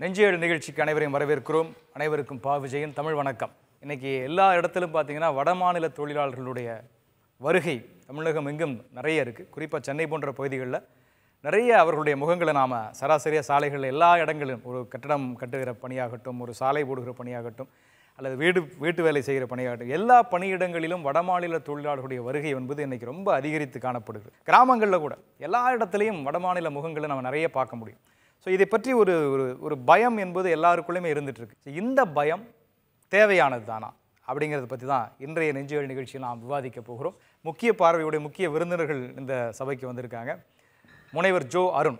நெஞ்சேடு நிகழ்ச்சிக்கு அனைவரையும் வரவேற்கிறோம் அனைவருக்கும் பா விஜயன் தமிழ் வணக்கம் இன்னைக்கு எல்லா இடத்திலும் பார்த்தீங்கன்னா வடமாநில தொழிலாளர்களுடைய வருகை தமிழகம் எங்கும் நிறைய இருக்குது குறிப்பாக சென்னை போன்ற பகுதிகளில் நிறைய அவர்களுடைய முகங்களை நாம் சராசரியாக சாலைகளில் எல்லா இடங்களிலும் ஒரு கட்டடம் கட்டுகிற பணியாகட்டும் ஒரு சாலை போடுகிற பணியாகட்டும் அல்லது வீடு வீட்டு வேலை செய்கிற பணியாகட்டும் எல்லா பணியிடங்களிலும் வடமாநில தொழிலாளர்களுடைய வருகை என்பது இன்னைக்கு ரொம்ப அதிகரித்து காணப்படுகிறது கிராமங்களில் கூட எல்லா இடத்துலையும் வடமாநில முகங்களை நம்ம நிறைய பார்க்க முடியும் ஸோ இதை பற்றி ஒரு ஒரு ஒரு பயம் என்பது எல்லாருக்குள்ளேயுமே இருந்துட்டு இருக்கு So, இந்த பயம் தேவையானது தானா அப்படிங்கிறத பற்றி தான் இன்றைய நெஞ்சுகள் நிகழ்ச்சியில் நாம் விவாதிக்க போகிறோம் முக்கிய பார்வையுடைய முக்கிய விருந்தினர்கள் இந்த சபைக்கு வந்திருக்காங்க முனைவர் ஜோ அருண்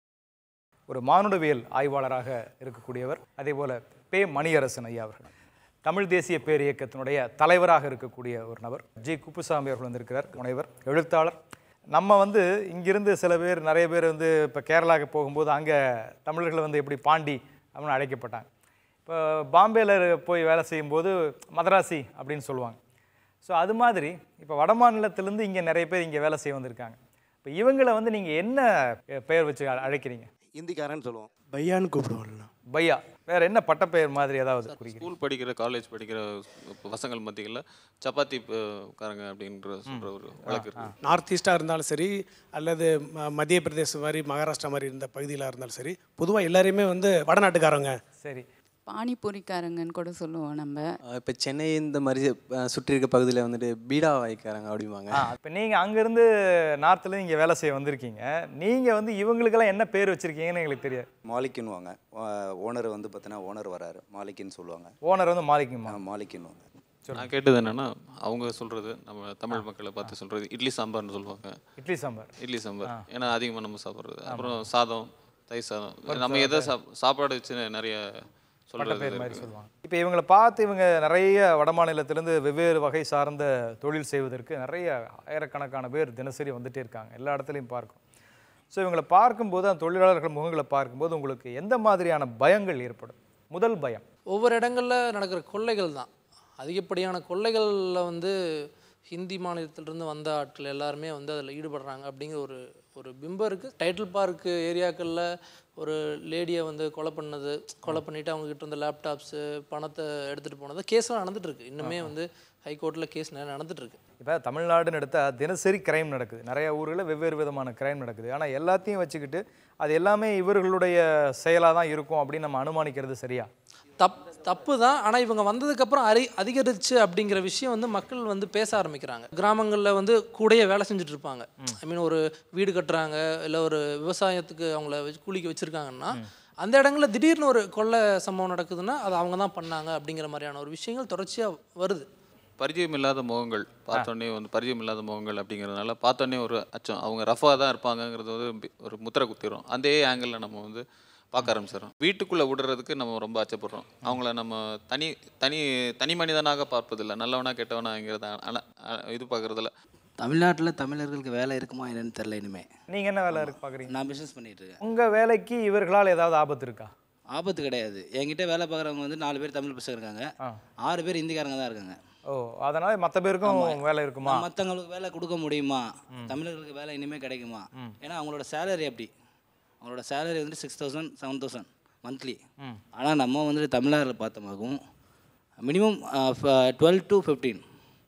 ஒரு மானுடவியல் ஆய்வாளராக இருக்கக்கூடியவர் அதே போல பே மணியரசன் ஐயா அவர்கள் தமிழ் தேசிய பேர் இயக்கத்தினுடைய தலைவராக இருக்கக்கூடிய ஒரு நபர் ஜி குப்புசாமி அவர்கள் வந்திருக்கிறார் முனைவர் எழுத்தாளர் நம்ம வந்து இங்கிருந்து சில பேர் நிறைய பேர் வந்து இப்போ கேரளாவுக்கு போகும்போது அங்கே தமிழர்கள் வந்து எப்படி பாண்டி அப்படின்னு அழைக்கப்பட்டாங்க இப்போ பாம்பேல போய் வேலை செய்யும்போது மதராசி அப்படின்னு சொல்லுவாங்க ஸோ அது மாதிரி இப்போ வட மாநிலத்திலேருந்து இங்கே நிறைய பேர் இங்கே வேலை செய்ய வந்திருக்காங்க இப்போ இவங்களை வந்து நீங்கள் என்ன பெயர் வச்சு அழ- அழைக்கிறீங்க ஹிந்திக்காரன்னு சொல்லுவோம் பையான்னு கூப்பிடுவோம்ல பையா வேற என்ன பட்டப்பெயர் மாதிரி ஏதாவது குறிக்கிறீங்க ஸ்கூல் படிக்கிற காலேஜ் படிக்கிற பசங்கள் மத்தியில் சப்பாத்தி ப- காரங்க அப்படின்ற சொல்ற ஒரு வழக்கு இருக்கு நார்த் ஈஸ்டாக இருந்தாலும் சரி அல்லது ம- மத்திய பிரதேசம் மாதிரி மகாராஷ்டிரா மாதிரி இருந்த பகுதியில் இருந்தாலும் சரி பொதுவாக எல்லாரையுமே வந்து வடநாட்டுக்காரங்க சரி பானிபூரிக்காரங்கன்னு கூட சொல்லுவோம் நம்ம இப்போ சென்னை இந்த மாதிரி அஹ், சுற்றி இருக்க பகுதியில் வந்துட்டு பீடா வாய்க்காரங்க அப்படிம்பாங்க ஆ இப்போ நீங்கள் அங்கேருந்து நார்த்துலேருந்து இங்கே வேலை செய்ய வந்திருக்கீங்க நீங்கள் வந்து இவங்களுக்கெல்லாம் என்ன பேர் வச்சுருக்கீங்கன்னு எங்களுக்கு தெரியாது மாலிக்குன்னுவாங்க ஓனர் வந்து பார்த்தீங்கன்னா ஓனர் வராரு மாலிக்குன்னு சொல்லுவாங்க ஓனர் வந்து மாலிக்குமா ஆ, மாலிக்குன்னுவாங்க நான் கேட்டது என்னன்னா அவங்க சொல்றது நம்ம தமிழ் மக்களை பார்த்து சொல்றது இட்லி சாம்பார்னு சொல்லுவாங்க இட்லி சாம்பார் இட்லி சாம்பார் ஏன்னா அதிகமாக நம்ம சாப்பிட்றது அப்புறம் சாதம் தயிர் சாதம் நம்ம எதை சாப் சாப்பாடு வச்சு நிறைய சொல்றது பேர் மாதிரி இருக்கு. சொல்லுவாங்க இப்போ இவங்களை பார்த்து இவங்க நிறைய வடமாநிலத்திலேருந்து வெவ்வேறு வகை சார்ந்த தொழில் செய்வதற்கு நிறைய ஆயிரக்கணக்கான பேர் தினசரி வந்துட்டே இருக்காங்க எல்லா இடத்துலையும் பார்க்கும் ஸோ இவங்களை பார்க்கும்போது அந்த தொழிலாளர்கள் முகங்களை பார்க்கும்போது உங்களுக்கு எந்த மாதிரியான பயங்கள் ஏற்படும் முதல் பயம் ஒவ்வொரு இடங்களில் நடக்கிற கொள்ளைகள் தான் அதிகப்படியான கொள்ளைகளில் வந்து ஹிந்தி மாநிலத்திலிருந்து வந்த ஆட்கள் எல்லாருமே வந்து அதில் ஈடுபடுறாங்க அப்படிங்கிற ஒரு ஒரு பிம்பம் இருக்குது டைட்டில் பார்க் ஏரியாக்களில் ஒரு லேடியை வந்து கொலை பண்ணது கொலை பண்ணிவிட்டு அவங்ககிட்ட இருந்த லேப்டாப்ஸு பணத்தை எடுத்துகிட்டு போனது கேஸ்லாம் நடந்துட்டு இருக்கு இன்னுமே வந்து ஹைகோர்ட்டில் கேஸ் நிறைய நடந்துட்டு இருக்கு இப்போ தமிழ்நாடுன்னு எடுத்தால் தினசரி கிரைம் நடக்குது நிறைய ஊர்களில் வெவ்வேறு விதமான கிரைம் நடக்குது ஆனால் எல்லாத்தையும் வச்சுக்கிட்டு அது எல்லாமே இவர்களுடைய செயலாக தான் இருக்கும் அப்படின்னு நம்ம அனுமானிக்கிறது சரியா தப் தப்பு தான் ஆனால் இவங்க வந்ததுக்கப்புறம் அரி அதிகரிச்சு அப்படிங்கிற விஷயம் வந்து மக்கள் வந்து பேச ஆரம்பிக்கிறாங்க கிராமங்களில் வந்து கூடயே வேலை செஞ்சுட்டு இருப்பாங்க ஐ மீன் ஒரு வீடு கட்டுறாங்க இல்லை ஒரு விவசாயத்துக்கு அவங்கள வச்சு கூலிக்கு வச்சுருக்காங்கன்னா அந்த இடங்களில் திடீர்னு ஒரு கொள்ளை சம்பவம் நடக்குதுன்னா அது அவங்க தான் பண்ணாங்க அப்படிங்கிற மாதிரியான ஒரு விஷயங்கள் தொடர்ச்சியாக வருது பரிச்சயம் இல்லாத முகங்கள் பார்த்தோன்னே வந்து பரிச்சயம் இல்லாத முகங்கள் அப்படிங்கிறதுனால பார்த்தோன்னே ஒரு அச்சம் அவங்க ரஃபாக தான் இருப்பாங்கங்கிறது வந்து பி- ஒரு முத்திரை குத்திரும் அதே ஆங்கிளில் நம்ம வந்து பார்க்க ஆரம்பிச்சிடறோம் வீட்டுக்குள்ளே விடுறதுக்கு நம்ம ரொம்ப அச்சப்படுறோம் அவங்கள நம்ம தனி தனி தனி மனிதனாக பார்ப்பதில்லை நல்லவனா கெட்டவனாங்கிறத அன- அ- இது பார்க்குறதில்ல தமிழ்நாட்டில் தமிழர்களுக்கு வேலை இருக்குமா என்னன்னு தெரில இனிமே நீங்கள் என்ன வேலை இருக்கு பார்க்குறீங்க நான் பிஸ்னஸ் பண்ணிட்டு இருக்கேன் உங்கள் வேலைக்கு இவர்களால் ஏதாவது ஆபத்து இருக்கா ஆபத்து கிடையாது என்கிட்ட வேலை பார்க்குறவங்க வந்து நாலு பேர் தமிழ் பசங்க இருக்காங்க ஆ. ஆறு பேர் இந்திக்காரங்க தான் இருக்காங்க ஓ அதனால மற்ற பேருக்கும் வேலை இருக்குமா மற்றவங்களுக்கு வேலை கொடுக்க முடியுமா தமிழர்களுக்கு வேலை இனிமேல் கிடைக்குமா ஏன்னா அவங்களோட சேலரி அப்படி அவங்களோட சேலரி வந்து six thousand seven thousand monthly ஆனால் நம்ம வந்துட்டு தமிழ்நாட்டில் பார்த்தோமாகும் minimum twelve to fifteen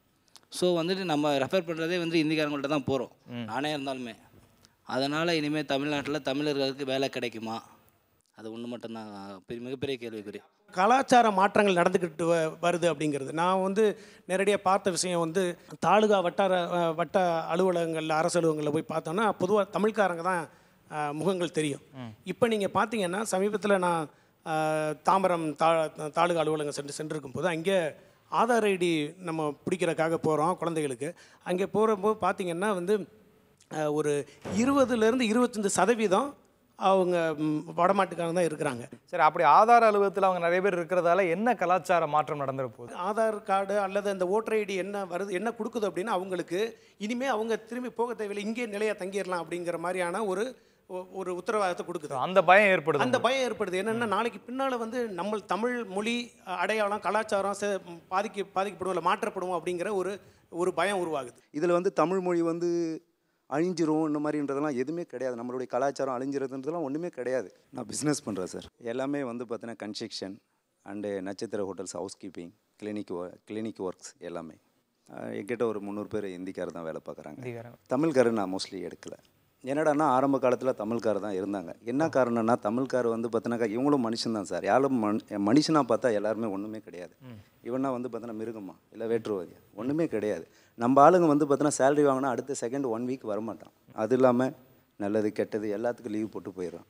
so வந்துட்டு நம்ம ரெஃபர் பண்ணுறதே வந்து இந்திக்காரங்கள்ட்ட தான் போகிறோம் நானே இருந்தாலுமே அதனால் இனிமேல் தமிழ்நாட்டில் தமிழர்களுக்கு வேலை கிடைக்குமா அது ஒன்று மட்டும்தான் பெரிய மிகப்பெரிய கேள்விக்குறி கலாச்சார மாற்றங்கள் நடந்துக்கிட்டு வ- வருது அப்படிங்கிறது நான் வந்து நேரடியாக பார்த்த விஷயம் வந்து தாலுகா வட்டார அஹ், வட்ட அலுவலகங்களில் அரசு அலுவலகங்களில் போய் பார்த்தோன்னா பொதுவாக தமிழ்காரங்க தான் அஹ், முகங்கள் தெரியும் இப்போ நீங்கள் பார்த்தீங்கன்னா சமீபத்தில் நான் அஹ், தாம்பரம் தா தாலுகா அலுவலகம் சென்று சென்றிருக்கும் போது அங்கே ஆதார் ஐடி நம்ம பிடிக்கிறதுக்காக போகிறோம் குழந்தைகளுக்கு அங்கே போகிறப்போது பார்த்தீங்கன்னா வந்து அஹ், ஒரு இருபதுலேருந்து இருபத்தஞ்சு சதவீதம் அவங்க ம், வடமாட்டுக்காரங்க தான் இருக்கிறாங்க சரி அப்படி ஆதார அலுவலகத்தில் அவங்க நிறைய பேர் இருக்கிறதால என்ன கலாச்சார மாற்றம் நடந்துற போகுது ஆதார் கார்டு அல்லது அந்த ஓட்டர் ஐடி என்ன வருது என்ன கொடுக்குது அப்படின்னா அவங்களுக்கு இனிமே அவங்க திரும்பி போக தேவையில்லை இங்கே நிலையா தங்கிடலாம் அப்படிங்கிற மாதிரியான ஒரு ஒ- ஒரு உத்தரவாதத்தை கொடுக்குது அந்த பயம் ஏற்படுது அந்த பயம் ஏற்படுது என்னன்னா நாளைக்கு பின்னால் வந்து நம்ம தமிழ் மொழி அஹ், அடையாளம் கலாச்சாரம் சே- பாதிக்க பாதிக்கப்படும் இல்லை மாற்றப்படும் அப்படிங்கிற ஒரு ஒரு பயம் உருவாகுது இதில் வந்து தமிழ் மொழி வந்து அழிஞ்சிரும் இந்த மாதிரின்றதெல்லாம் எதுவுமே கிடையாது நம்மளுடைய கலாச்சாரம் அழிஞ்சிருதுன்றதெல்லாம் ஒன்றுமே கிடையாது நான் பிஸ்னஸ் பண்ணுறேன் சார் எல்லாமே வந்து பார்த்தீங்கன்னா கன்ஸ்ட்ரக்ஷன் அண்டு நட்சத்திர hotels housekeeping clinic clinic works எல்லாமே அஹ் என்கிட்ட ஒரு முந்நூறு பேர் இந்திக்கார் தான் வேலை பார்க்குறாங்க இந்திக்காரங்க. தமிழ்காரர் நான் மோஸ்ட்லி எடுக்கலை என்னடான்னா ஆரம்ப காலத்தில் தமிழ்காரர் தான் இருந்தாங்க என்ன காரணம்னா தமிழ்காரர் வந்து பார்த்தினாக்கா இவங்களும் மனுஷன் தான் சார் யாரும் மனு மனுஷனாக பார்த்தா எல்லாருமே ஒன்றுமே கிடையாது இவனா வந்து பார்த்தோன்னா மிருகமா இல்லை வேற்றுவாதியா ஒன்றுமே கிடையாது நம்ம ஆளுங்க வந்து பார்த்தோன்னா சேலரி வாங்கினா அடுத்த செகண்ட் ஒன் வீக் வரமாட்டான் அது இல்லாமல் நல்லது கெட்டது எல்லாத்துக்கும் லீவ் போட்டு போயிடுறான்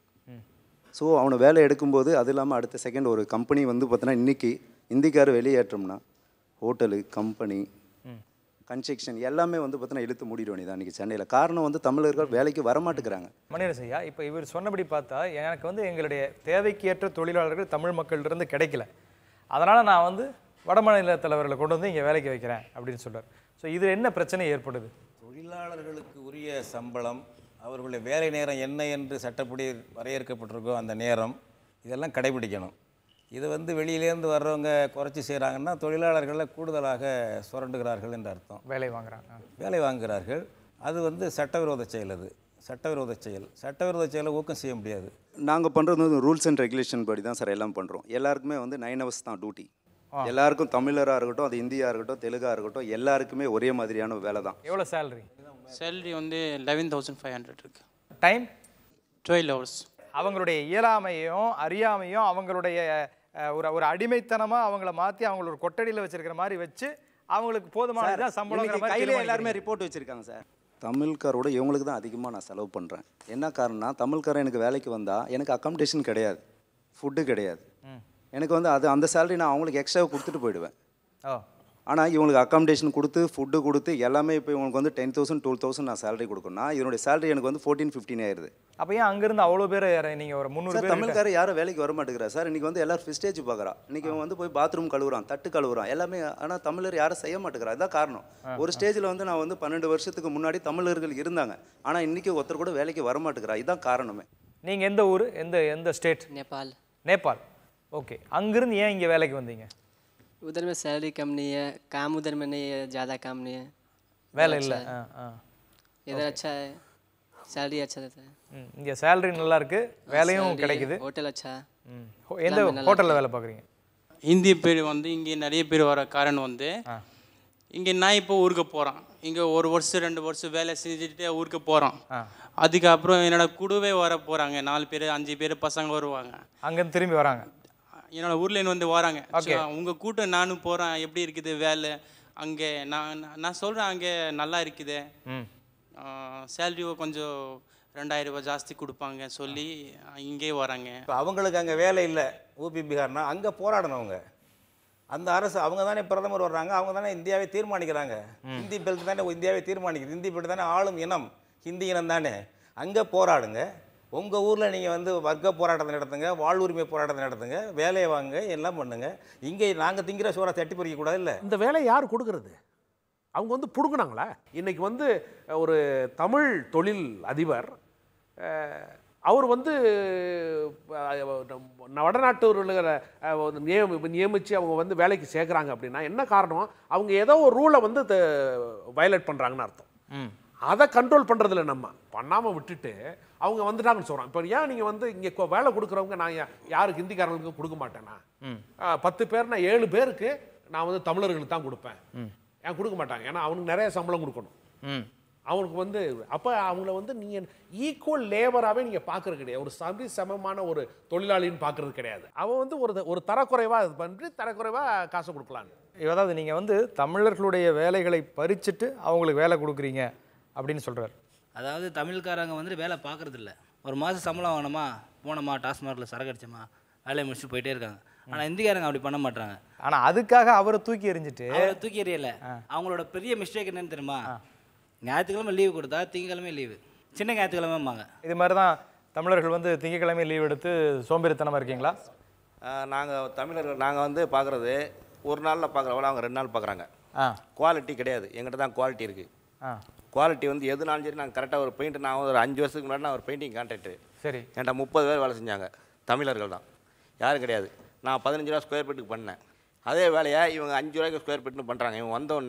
ஸோ அவனை வேலை எடுக்கும்போது அது இல்லாமல் அடுத்த செகண்ட் ஒரு கம்பெனி வந்து பார்த்தோன்னா இன்றைக்கி இந்திக்கார் வெளியேற்றோம்னா ஹோட்டலு கம்பெனி கன்ஸ்ட்ரக்ஷன் எல்லாமே வந்து பார்த்தோன்னா இழுத்து மூடிட வேண்டியதான் இன்றைக்கி சென்னையில் காரணம் வந்து தமிழர்கள் வேலைக்கு வரமாட்டேங்கிறாங்க மணிரசையா இப்போ இவர் சொன்னபடி பார்த்தா எனக்கு வந்து எங்களுடைய தேவைக்கு ஏற்ற தொழிலாளர்கள் தமிழ் மக்கள்கிட்ட கிடைக்கல அதனால் நான் வந்து வடமாநில தலைவர்களை கொண்டு வந்து இங்கே வேலைக்கு வைக்கிறேன் அப்படின்னு சொல்றார் ஸோ இது என்ன பிரச்சனை ஏற்படுது தொழிலாளர்களுக்கு உரிய சம்பளம் அவர்களுடைய வேலை நேரம் என்ன என்று சட்டப்படி வரையறுக்கப்பட்டிருக்கோ அந்த நேரம் இதெல்லாம் கடைபிடிக்கணும் இது வந்து வெளியிலேருந்து வர்றவங்க குறைச்சி செய்கிறாங்கன்னா தொழிலாளர்களை கூடுதலாக சுரண்டுகிறார்கள் என்று அர்த்தம் வேலை வாங்குறாங்க வேலை வாங்குகிறார்கள் அது வந்து சட்டவிரோத செயல் அது சட்டவிரோத செயல் சட்டவிரோத செயலை ஊக்கம் செய்ய முடியாது நாங்கள் பண்ணுறது வந்து ரூல்ஸ் அண்ட் ரெகுலேஷன் படி தான் சார் எல்லாம் பண்ணுறோம் எல்லாருக்குமே வந்து நைன் ஹவர்ஸ் தான் டியூட்டி எல்லாருக்கும் தமிழராக இருக்கட்டும் அது இந்தியா இருக்கட்டும் தெலுங்கா இருக்கட்டும் எல்லாருக்குமே ஒரே மாதிரியான வேலை தான் எவ்வளோ சேலரி சேலரி வந்து லெவன் தௌசண்ட் ஃபைவ் ஹண்ட்ரட் இருக்கு டைம் டுவெல் ஹவர்ஸ் அவங்களுடைய இயலாமையும் அறியாமையும் அவங்களுடைய அஹ், ஒரு ஒரு அடிமைத்தனமாக அவங்கள மாற்றி அவங்கள ஒரு கொட்டடியில் வச்சிருக்கிற மாதிரி வச்சு அவங்களுக்கு போதுமான சம்பளம் இன்னைக்கு கையிலே எல்லாருமே ரிப்போர்ட் வச்சிருக்காங்க சார் தமிழ்காரோட இவங்களுக்கு தான் அதிகமாக நான் செலவு பண்ணுறேன் என்ன காரணம்னா தமிழ்காரன் எனக்கு வேலைக்கு வந்தால் எனக்கு அக்காமடேஷன் கிடையாது ஃபுட்டு கிடையாது எனக்கு வந்து அது அந்த சேலரி நான் அவங்களுக்கு எக்ஸ்ட்ராவை கொடுத்துட்டு போயிடுவேன் ஓ ஆனால் இவங்களுக்கு அக்காமடேஷன் கொடுத்து ஃபுட்டு கொடுத்து எல்லாமே இப்போ இவங்களுக்கு வந்து டென் தௌசண்ட் டுவெல் தௌசண்ட் நான் சேலரி கொடுக்கணும்னா இதனுடைய சேலரி எனக்கு வந்து ஃபோர்டீன் ஃபிஃப்டின் ஆயிருது அப்போ ஏன் அங்கேருந்து அவ்வளோ பேர் நீங்கள் ஒரு முந்நூறு சார் பேர் தமிழ்காரர் யாரும் வேலைக்கு வர மாட்டேங்கிறா சார் இன்னைக்கு வந்து எல்லாரும் ஃபிஸ்டேஜ் பார்க்குறா இன்னைக்கு இவன் வந்து போய் பாத்ரூம் கழுவுறான் தட்டு கழுவுறான் எல்லாமே ஆனால் தமிழர் யாரும் செய்ய மாட்டேங்கிறா இதுதான் காரணம் ஒரு ஸ்டேஜில் வந்து நான் வந்து பன்னெண்டு வருஷத்துக்கு முன்னாடி தமிழர்கள் இருந்தாங்க ஆனால் இன்னைக்கு ஒருத்தர் கூட வேலைக்கு வர மாட்டேங்கிறா இதுதான் காரணமே நீங்கள் எந்த ஊர் எந்த எந்த ஸ்டேட் नेपाल நேபாள் ஓகே அங்கிருந்து ஏன் இங்கே வேலைக்கு வந்தீங்க उधर में सैलरी कम नहीं है काम उधर में नहीं है ज़्यादा काम नहीं है வேலை இல்லை ஆ ஆ इधर अच्छा है सैलरी अच्छा देता है ம் இங்கே சேலரி நல்லா இருக்கு வேலையும் Salary, கிடைக்குது होटल अच्छा है ம் ஹோ- எந்த ஹோட்டலில் வேலை பார்க்குறீங்க இந்திய பேர் வந்து இங்கே நிறைய பேர் வர காரணம் வந்து இங்கே நான் இப்போ ஊருக்கு போகிறேன் இங்கே ஒரு வருஷம் ரெண்டு வருஷம் வேலை செஞ்சுட்டு ஊருக்கு போகிறோம் அதுக்கப்புறம் என்னோட கூடவே வர போகிறாங்க நாலு பேர் அஞ்சு பேர் பசங்க வருவாங்க அங்கேருந்து திரும்பி வராங்க என்னோட ஊர்லேருந்து வந்து வராங்க உங்கள் கூட்டம் நானும் போகிறேன் எப்படி இருக்குது வேலை அங்கே நான் நான்- நான் சொல்கிறேன் அங்கே நல்லா இருக்குது ம் சேலரியும் கொஞ்சம் ரெண்டாயிரம் ரூபாய் ஜாஸ்தி கொடுப்பாங்க சொல்லி இங்கே வராங்க இப்போ அவங்களுக்கு அங்கே வேலை இல்லை ஊபி பீகார்னா அங்கே போராடணும் அவங்க அந்த அரசு அவங்க தானே பிரதமர் வர்றாங்க அவங்க தானே இந்தியாவை தீர்மானிக்கிறாங்க ஹிந்தி பெல்ட் தானே இந்தியாவை தீர்மானிக்குது ஹிந்தி பெல்ட் தானே ஆளும் இனம் ஹிந்தி இனம் தானே அங்கே போராடுங்க உங்கள் ஊரில் நீங்கள் வந்து வர்க்க போராட்டத்தை நடத்துங்க வாழ்வுரிமை போராட்டத்தை நடத்துங்க வேலையை வாங்க எல்லாம் பண்ணுங்க இங்கே நாங்கள் திங்கிற சோறை தட்டி பறிக்க கூடாது இல்லை இந்த வேலையை யார் கொடுக்கறது அவங்க வந்து பிடுங்கினாங்களா இன்னைக்கு வந்து ஒரு தமிழ் தொழில் அதிபர் அஹ், அவர் வந்து அஹ், வடநாட்டவர்களை அஹ், வந்து நியமி நியமித்து அவங்க வந்து வேலைக்கு சேர்க்குறாங்க அப்படின்னா என்ன காரணம் அவங்க ஏதோ ஒரு ரூலை வந்து வயலேட் பண்ணுறாங்கன்னு அர்த்தம் ம் அதை கண்ட்ரோல் பண்ணுறதில்ல நம்ம பண்ணாமல் விட்டுட்டு அவங்க வந்துட்டாங்கன்னு சொல்கிறோம் இப்போ ஏன் நீங்கள் வந்து இங்கே வேலை கொடுக்குறவங்க நான் யா- யாருக்கு ஹிந்திக்காரங்களுக்கு கொடுக்க மாட்டேனா ம் ஆ, பத்து பேர்னா ஏழு பேருக்கு நான் வந்து தமிழர்களுக்கு தான் கொடுப்பேன் ம் ஏன் கொடுக்க மாட்டாங்க ஏன்னா அவனுக்கு நிறைய சம்பளம் கொடுக்கணும் ம் அவனுக்கு வந்து அப்போ அவங்கள வந்து நீங்கள் ஈக்குவல் லேபராகவே நீங்கள் பார்க்கறது கிடையாது ஒரு சமி சமமான ஒரு தொழிலாளின்னு பார்க்கறது கிடையாது அவன் வந்து ஒரு ஒரு தரக்குறைவாக இது பண்ணி தரக்குறைவாக காசு கொடுக்கலான்னு அதாவது நீங்கள் வந்து தமிழர்களுடைய வேலைகளை பறிச்சுட்டு அவங்களுக்கு வேலை கொடுக்குறீங்க அப்படின்னு சொல்கிறார் அதாவது தமிழ்காரங்க வந்துட்டு வேலை பார்க்கறதில்ல ஒரு மாதம் சம்பளம் வாங்கினோமா போனோமா டாஸ்மார்க்கில் சரக்கு அடிச்சோமா வேலையை முடிச்சுட்டு போயிட்டே இருக்காங்க ஆனால் இந்திக்காரங்க அப்படி பண்ண மாட்டாங்க ஆனால் அதுக்காக அவரை தூக்கி எறிஞ்சிட்டு அவரை தூக்கி எறியல அவங்களோட பெரிய மிஸ்டேக் என்னன்னு தெரியுமா ஞாயிற்றுக்கிழமை லீவு கொடுத்தா திங்கக்கிழமை லீவு சின்ன ஞாயிற்றுக்கிழமைம்பாங்க இது மாதிரி தான் தமிழர்கள் வந்து திங்கக்கிழமை லீவ் எடுத்து சோம்பேறித்தனமாக இருக்கீங்களா நாங்கள் தமிழர்கள் நாங்கள் வந்து பார்க்குறது ஒரு நாளில் பார்க்குறவங்கள அவங்க ரெண்டு நாள் பார்க்குறாங்க ஆ குவாலிட்டி கிடையாது எங்கிட்ட தான் குவாலிட்டி இருக்குது ஆ குவாலிட்டி வந்து எதுனாலும் சரி நாங்கள் கரெக்டாக ஒரு பெயிண்ட் நான் ஒரு அஞ்சு வருஷத்துக்கு முன்னாடி நான் ஒரு பெயிண்டிங் கான்ட்ராக்டர் சரி என்கிட்ட முப்பது பேர் வேலை செஞ்சாங்க தமிழர்கள் தான் யாரும் கிடையாது நான் பதினஞ்சு ரூபா ஸ்கொயர் ஃபீட்டுக்கு பண்ணேன் அதே வேலையை இவங்க அஞ்சு ரூபாய்க்கு ஸ்கொயர் ஃபீட்னு பண்ணுறாங்க இவங்க வந்தோடனே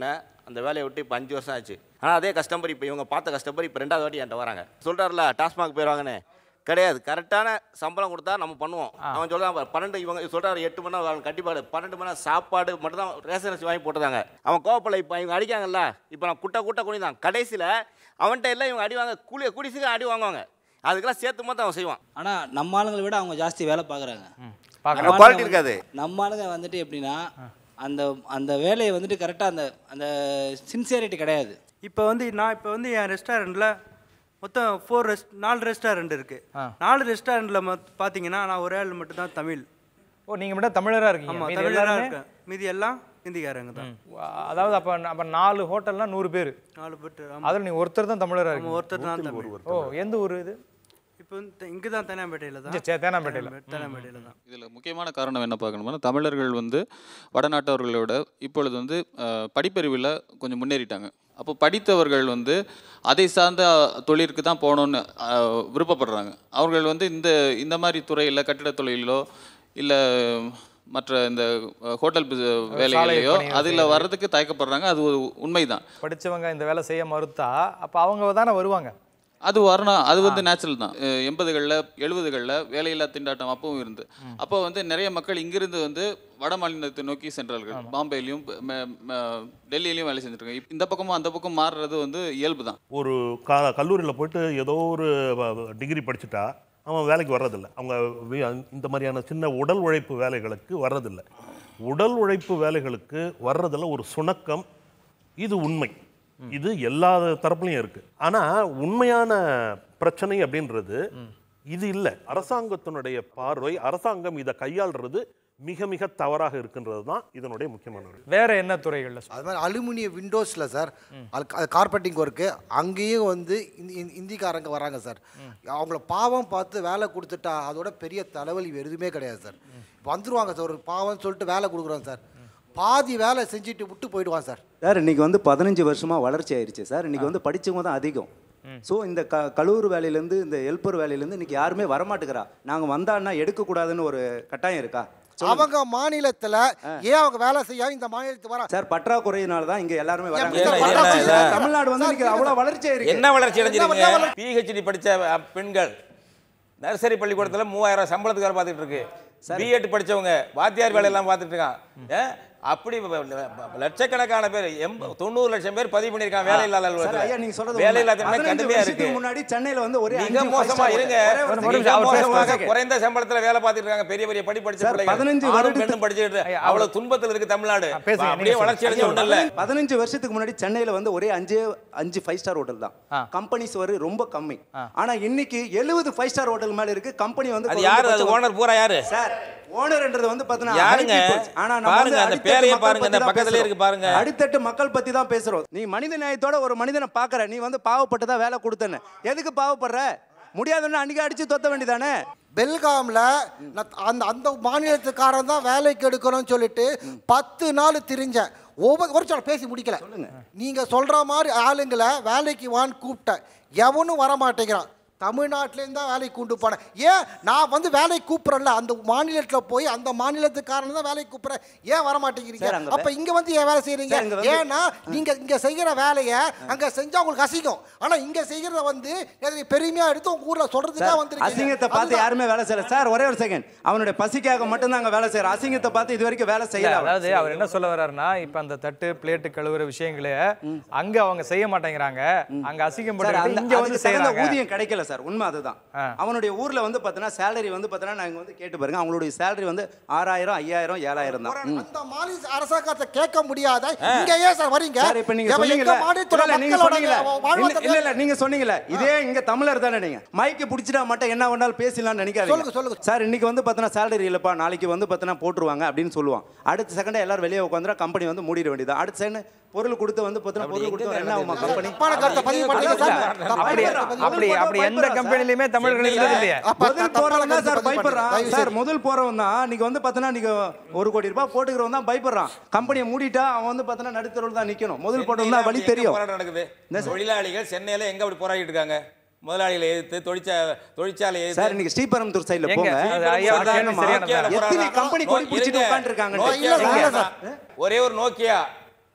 அந்த வேலையை விட்டு இப்போ அஞ்சு வருஷம் ஆச்சு ஆனால் அதே கஸ்டமர் இப்போ இவங்க பார்த்த கஸ்டமர் இப்போ ரெண்டாவது வாட்டி என்கிட்ட வராங்க சொல்கிறாருல டாஸ்மாக் போயிடுவாங்கன்னு கிடையாது கரெக்டான சம்பளம் கொடுத்தா நம்ம பண்ணுவோம் அவன் சொல்றான் பாரு, பன்னெண்டு இவங்க சொல்றாரு எட்டு மணி நேரம் கண்டிப்பாக பன்னெண்டு மணி நேரம் சாப்பாடு மட்டும் தான் ரேஷன் அரிசி வாங்கி போட்டுதாங்க அவன் கோவப்படல இப்போ இவங்க அடிக்காங்கல்ல இப்போ நான் குட்டை குட்டை குனிதான் கடைசியில் அவன்கிட்ட எல்லாம் இவங்க அடி வாங்க கூலி கூடி சீக்கிரம் அடி வாங்குவாங்க அதுக்கெல்லாம் சேர்த்து மட்டும் அவன் செய்வான் ஆனால் நம்ம ஆளுங்களை விட அவங்க ஜாஸ்தி வேலை பார்க்குறாங்க பார்க்கறாங்க. quality இருக்காது. நம்ம ஆளுங்க வந்துட்டு எப்படின்னா அந்த அந்த வேலையை வந்துட்டு கரெக்டாக அந்த அந்த சின்சியரிட்டி கிடையாது இப்போ வந்து நான் இப்போ வந்து என் ரெஸ்டாரண்ட்டில் மொத்தம் ஃபோர் ரெஸ்ட் நாலு ரெஸ்டாரண்ட் இருக்குது நாலு ரெஸ்டாரண்ட்டில் மொத் பார்த்தீங்கன்னா நான் ஒரே ஆள் மட்டும் தான் தமிழ் ஓ நீங்கள் மட்டும் தமிழராக இருக்கீங்க ஆமாம் மீதி தமிழராக எல்லாருமே? இருக்கேன் மீதி எல்லாம் ஹிந்திக்காரங்க தான் அதாவது அப்போ அப்போ நாலு ஹோட்டல்னா நூறு பேர் நாலு பேர் அதில் நீங்கள் ஒருத்தர் தான் தமிழராக ஆமாம் இருக்கீங்க ஒருத்தர் தான் தமிழ் ஓ எந்த ஊர் இது இப்போ வந்து இங்கே தான் தேனாம்பேட்டையில் தான் சே, சே, தேனாம்பேட்டையில. தேனாம்பேட்டையில் தான் இதில் முக்கியமான காரணம் என்ன பார்க்கணும்னா தமிழர்கள் வந்து வடநாட்டவர்களோட இப்பொழுது வந்து அஹ், படிப்பறிவில் கொஞ்சம் முன்னேறிட்டாங்க அப்போ படித்தவர்கள் வந்து அதை சார்ந்த தொழிலுக்கு தான் போகணுன்னு அஹ், விருப்பப்படுறாங்க அவர்கள் வந்து இந்த இந்த மாதிரி துறையில் கட்டிடத் தொழிலோ இல்லை மற்ற இந்த அஹ், ஹோட்டல் பிஸ்- வேலைகளையோ பணிகள் அதில் செய்யறது. வர்றதுக்கு தயக்கப்படுறாங்க அது ஒரு உண்மைதான் படிச்சவங்க இந்த வேலை செய்ய மறுத்தா அப்போ அவங்க தானே வருவாங்க அது வரணும் அது வந்து நேச்சுரல் தான் அஹ் எண்பதுகளில் எழுபதுகளில் வேலையில்லா திண்டாட்டம் அப்பவும் இருந்து அப்போ வந்து நிறைய மக்கள் இங்கிருந்து வந்து வட மாநிலத்தை நோக்கி சென்றார்கள் பாம்பேலையும் ம- ம- டெல்லியிலையும் வேலை செஞ்சுட்டு இருக்காங்க இந்த பக்கமும் அந்த பக்கம் மாறுறது வந்து இயல்பு தான் ஒரு க கல்லூரியில் போயிட்டு ஏதோ ஒரு டிகிரி படிச்சுட்டா அவன் வேலைக்கு வர்றதில்ல அவங்க வி- இந்த மாதிரியான சின்ன உடல் உழைப்பு வேலைகளுக்கு வர்றதில்ல உடல் உழைப்பு வேலைகளுக்கு வர்றதில் ஒரு சுணக்கம் இது உண்மை இது எல்லா தரப்புலையும் இருக்கு ஆனா உண்மையான பிரச்சனை அப்படின்றது இது இல்லை அரசாங்கத்தினுடைய பார்வை அரசாங்கம் இதை கையாளுறது மிக மிக தவறாக இருக்கின்றது தான் இதனுடைய முக்கியமான ஒரு வேற என்ன துறைகளில் அது மாதிரி அலுமினிய விண்டோஸில் சார் அது கார்பெட்டிங் ஒர்க்கு அங்கேயும் வந்து இந்தி- இந்தி- இந்திக்காரங்க வராங்க சார் அவங்கள பாவம் பார்த்து வேலை கொடுத்துட்டா அதோட பெரிய தலைவலி வேறு எதுவுமே கிடையாது சார் வந்துருவாங்க சார் ஒரு பாவம்னு சொல்லிட்டு வேலை கொடுக்குறோம் சார் பாதி வேலை செஞ்சுட்டு விட்டு போயிடுவான் சார் சார் இன்னைக்கு வந்து பதினஞ்சு வருஷமாக வளர்ச்சி ஆயிருச்சு சார் இன்னைக்கு வந்து படிச்சவங்க தான் அதிகம் ஸோ இந்த க கலூர் வேலையிலேருந்து இந்த ஹெல்ப்பர் வேலையிலேருந்து இன்னைக்கு யாருமே வரமாட்டேங்கிறா நாங்கள் வந்தான்னா எடுக்கக்கூடாதுன்னு ஒரு கட்டாயம் இருக்கா அவங்க மாநிலத்துல ஏன் அவங்க வேலை செய்ய இந்த மாநிலத்துக்கு வர சார் பற்றாக்குறையினால தான் இங்க எல்லாருமே ஏன் வராங்க சார் பற்றாக்குறை இல்ல? தமிழ்நாடு வந்து இன்னைக்கு அவ்வளவு வளர்ச்சி இருக்கு என்ன வளர்ச்சி அடைஞ்சிருக்குங்க பிஹெச்டி படித்த அஹ், பெண்கள் நர்சரி பள்ளிக்கூடத்தில் மூவாயிரம் ரூபாய் சம்பளத்துக்கு வேலை பார்த்துட்டு இருக்கு பிஎட் படிச்சவங்க வாத்தியார் வேலையெல்லாம் பார்த்துட்டு இருக்கான் ஏன் அப்படி வ- வ- லட்சக்கணக்கான பேர் எம்ப தொண்ணூறு லட்சம் பேர் பதிவு பண்ணியிருக்காங்க வேலை இல்லாத சார், ஐயா, நீங்க சொல்றது வேலை உண்மை. இல்லாத 15 கடுமையா இருக்கு வருஷத்துக்கு முன்னாடி சென்னையில வந்து ஒரே மிக அஞ்சு five மோசமா star இருங்க ஒரே ஒரு மிக நிமிஷம், அவர் பேச மோசமாக ஒரு குறைந்த சம்பளத்துல வேலை பார்த்துட்டு இருக்காங்க பெரிய பெரிய படி படிச்ச சார், பிள்ளைங்க 15 ஆணும் வருடத்து- பெண்ணும் படிச்சுட்டு ஐயா, அவ்வளவு துன்பத்துல இருக்கு தமிழ்நாடு பேசுங்க, அப்படியே நீங்க வளர்ச்சி அடைஞ்ச சொல்லுங்க. ஒண்ணும் இல்ல பதினஞ்சு வருஷத்துக்கு முன்னாடி சென்னையில வந்து ஒரே அஞ்சு அஞ்சு ஃபைவ் ஸ்டார் ஹோட்டல் தான் கம்பெனிஸ் வரு ரொம்ப கம்மி ஆனா இன்னைக்கு எழுபது ஃபைவ் ஸ்டார் ஹோட்டல் மேல இருக்கு கம்பெனி வந்து அது யாரு அது ஓனர் பூரா யாரு சார் ஓனர்ன்றது வந்து பாத்தீங்கன்னா யாருங்க? high peoples. ஆனா நம்ம பாருங்க, வந்து அந்த அடித்தட்டு பேரையே மக்கள் பாருங்க, பத்தி இந்த தான் பக்கத்திலே பேசுறோம். இருக்கு பாருங்க. அடித்தட்டு மக்கள் பத்தி தான் பேசுறோம் நீ மனித நியாயத்தோட ஒரு மனிதனை பாக்குற நீ வந்து பாவப்பட்டு தான் வேலை கொடுத்தேன்னு எதுக்கு பாவப்படுற முடியாதுன்னு அன்னைக்கு அடிச்சு தொத்த வேண்டியதானே பெல்காம்ல நான் அந்த அந்த மாநிலத்துக்காரன் தான் வேலைக்கு எடுக்கணும்னு சொல்லிட்டு பத்து நாள் திரிஞ்சேன் ஒவ்வொரு ஒரு சொல்ல பேசி முடிக்கல நீங்க சொல்ற மாதிரி ஆளுங்களை வேலைக்கு வான்னு கூப்பிட்டேன் எவனும் வர மாட்டேங்கிறான் தமிழ்நாட்டிலேருந்து தான் வேலைக்கு கொண்டு போனேன் ஏன் நான் வந்து வேலைக்கு கூப்பிட்றேன்ல அந்த மாநிலத்தில் போய் அந்த மாநிலத்துக்காரன் தான் வேலைக்கு கூப்பிட்றேன் ஏன் வர மாட்டேங்கிறீங்க சார், அங்க அப்போ இங்கே வந்து ஏன் வேலை செய்கிறீங்க சார், இங்க வந்து- ஏன்னா நீங்க இங்க செய்யற வேலையை அங்க செஞ்சா உங்களுக்கு அசிங்கம் ஆனா இங்க செய்யறத வந்து எதை பெருமையா எடுத்து உங்க ஊர்ல சொல்றதுக்காக சார், வந்திருக்கீங்க அசிங்கத்தை பார்த்து அதுதான். யாருமே வேலை செய்யல சார் ஒரே ஒரு செகண்ட் அவனுடைய பசிக்காக மட்டும்தான் அங்க வேலை செய்யற அசிங்கத்தை பார்த்து இது வரைக்கும் வேலை இல்ல, செய்யல அவன். அதாவது அவர் என்ன சொல்ல வர்றாருன்னா இப்ப அந்த தட்டு பிளேட்டு கழுவுற விஷயங்களே அங்க அவங்க செய்ய மாட்டேங்கிறாங்க அங்க சார், அசிங்கப்பட்டு அந்த- இங்க வந்து அதுக்கு தகுந்த செய்யறாங்க ஊதியம் கிடைக்கல சார் உண்மை அதுதான் அவனுடைய ஊர்ல வந்து பார்த்தீங்கன்னா சேலரி வந்து பார்த்தீங்கன்னா நாங்க வந்து கேட்டு பாருங்க அவங்களுடைய சேலரி வந்து ஆறாயிரம் ஐயாயிரம் ஏழாயிரம் தான் ம். அந்த மாநில அரசாங்கத்தை கேட்க முடியாத இங்க ஏன் சார் வரீங்க சார் இப்ப நீங்க எவன் சொன்னீங்கல்ல எங்க மாநிலத்தோட இல்ல, நீங்க மக்களோட சொன்னீங்கல்ல வாழ்வாதாரத்தை இல்ல இல்ல நீங்க சொன்னீங்கல்ல இதே இங்க தமிழர் தானே நீங்க மைக்கு பிடிச்சிட்டா மட்டும் என்ன வேணாலும் பேசலாம்னு நினைக்காதீங்க சொல்லுங்க, சொல்லுங்க. சார் இன்னைக்கு வந்து பார்த்தீங்கன்னா சேலரி இல்லப்பா நாளைக்கு வந்து பார்த்தீங்கன்னா போட்டுருவாங்க அப்படின்னு சொல்லுவான் அடுத்த செகண்ட் எல்லாரும் வெளியே உட்காந்துரா கம்பெனி வந்து மூடிட வேண்டியது அடுத்த செகண்ட் பொருள் கொடுத்து வந்து பார்த்தீங்கன்னா பொருள் கொடுத்து என்ன ஆகுமா கம்பெனி தப்பான கருத்தை பதிவு பண்ணீங்க சார். அப்படி அப்படி அப்படி எந்த கம்பெனிலயுமே தமிழர்கள் இருந்தது இல்லையா முதல் போறவன் தான் சார் பயப்படுறான் சார் முதல் போறவன் தான் நீங்க வந்து பார்த்தீங்கன்னா நீங்க ஒரு கோடி ரூபாய் போட்டுக்கிறவன் தான் பயப்படுறான் கம்பெனியை மூடிட்டா அவன் வந்து பார்த்தீங்கன்னா நடுத்தரவில் தான் நிக்கணும் முதல் போட்டவன் தான் வழி எங்க தெரியும் போராட்டம் நடக்குது தொழிலாளிகள் சென்னையில எங்க அப்படி போராடிட்டு இருக்காங்க முதலாளிகளை எதிர்த்து தொழிற்சா தொழிற்சாலை எதிர்த்து சார் இன்னைக்கு ஸ்ரீபெரும்புத்தூர் சைடுல எங்க? போங்க அது ஐயா ஒரு கேள்வி சாதாரணமா சரியானதா? எத்தனை கம்பெனி கொடி பிடிச்சிட்டு இருங்க. உட்காந்துருக்காங்க நோக்கியா எங்க? ஒரே ஒரு நோக்கியா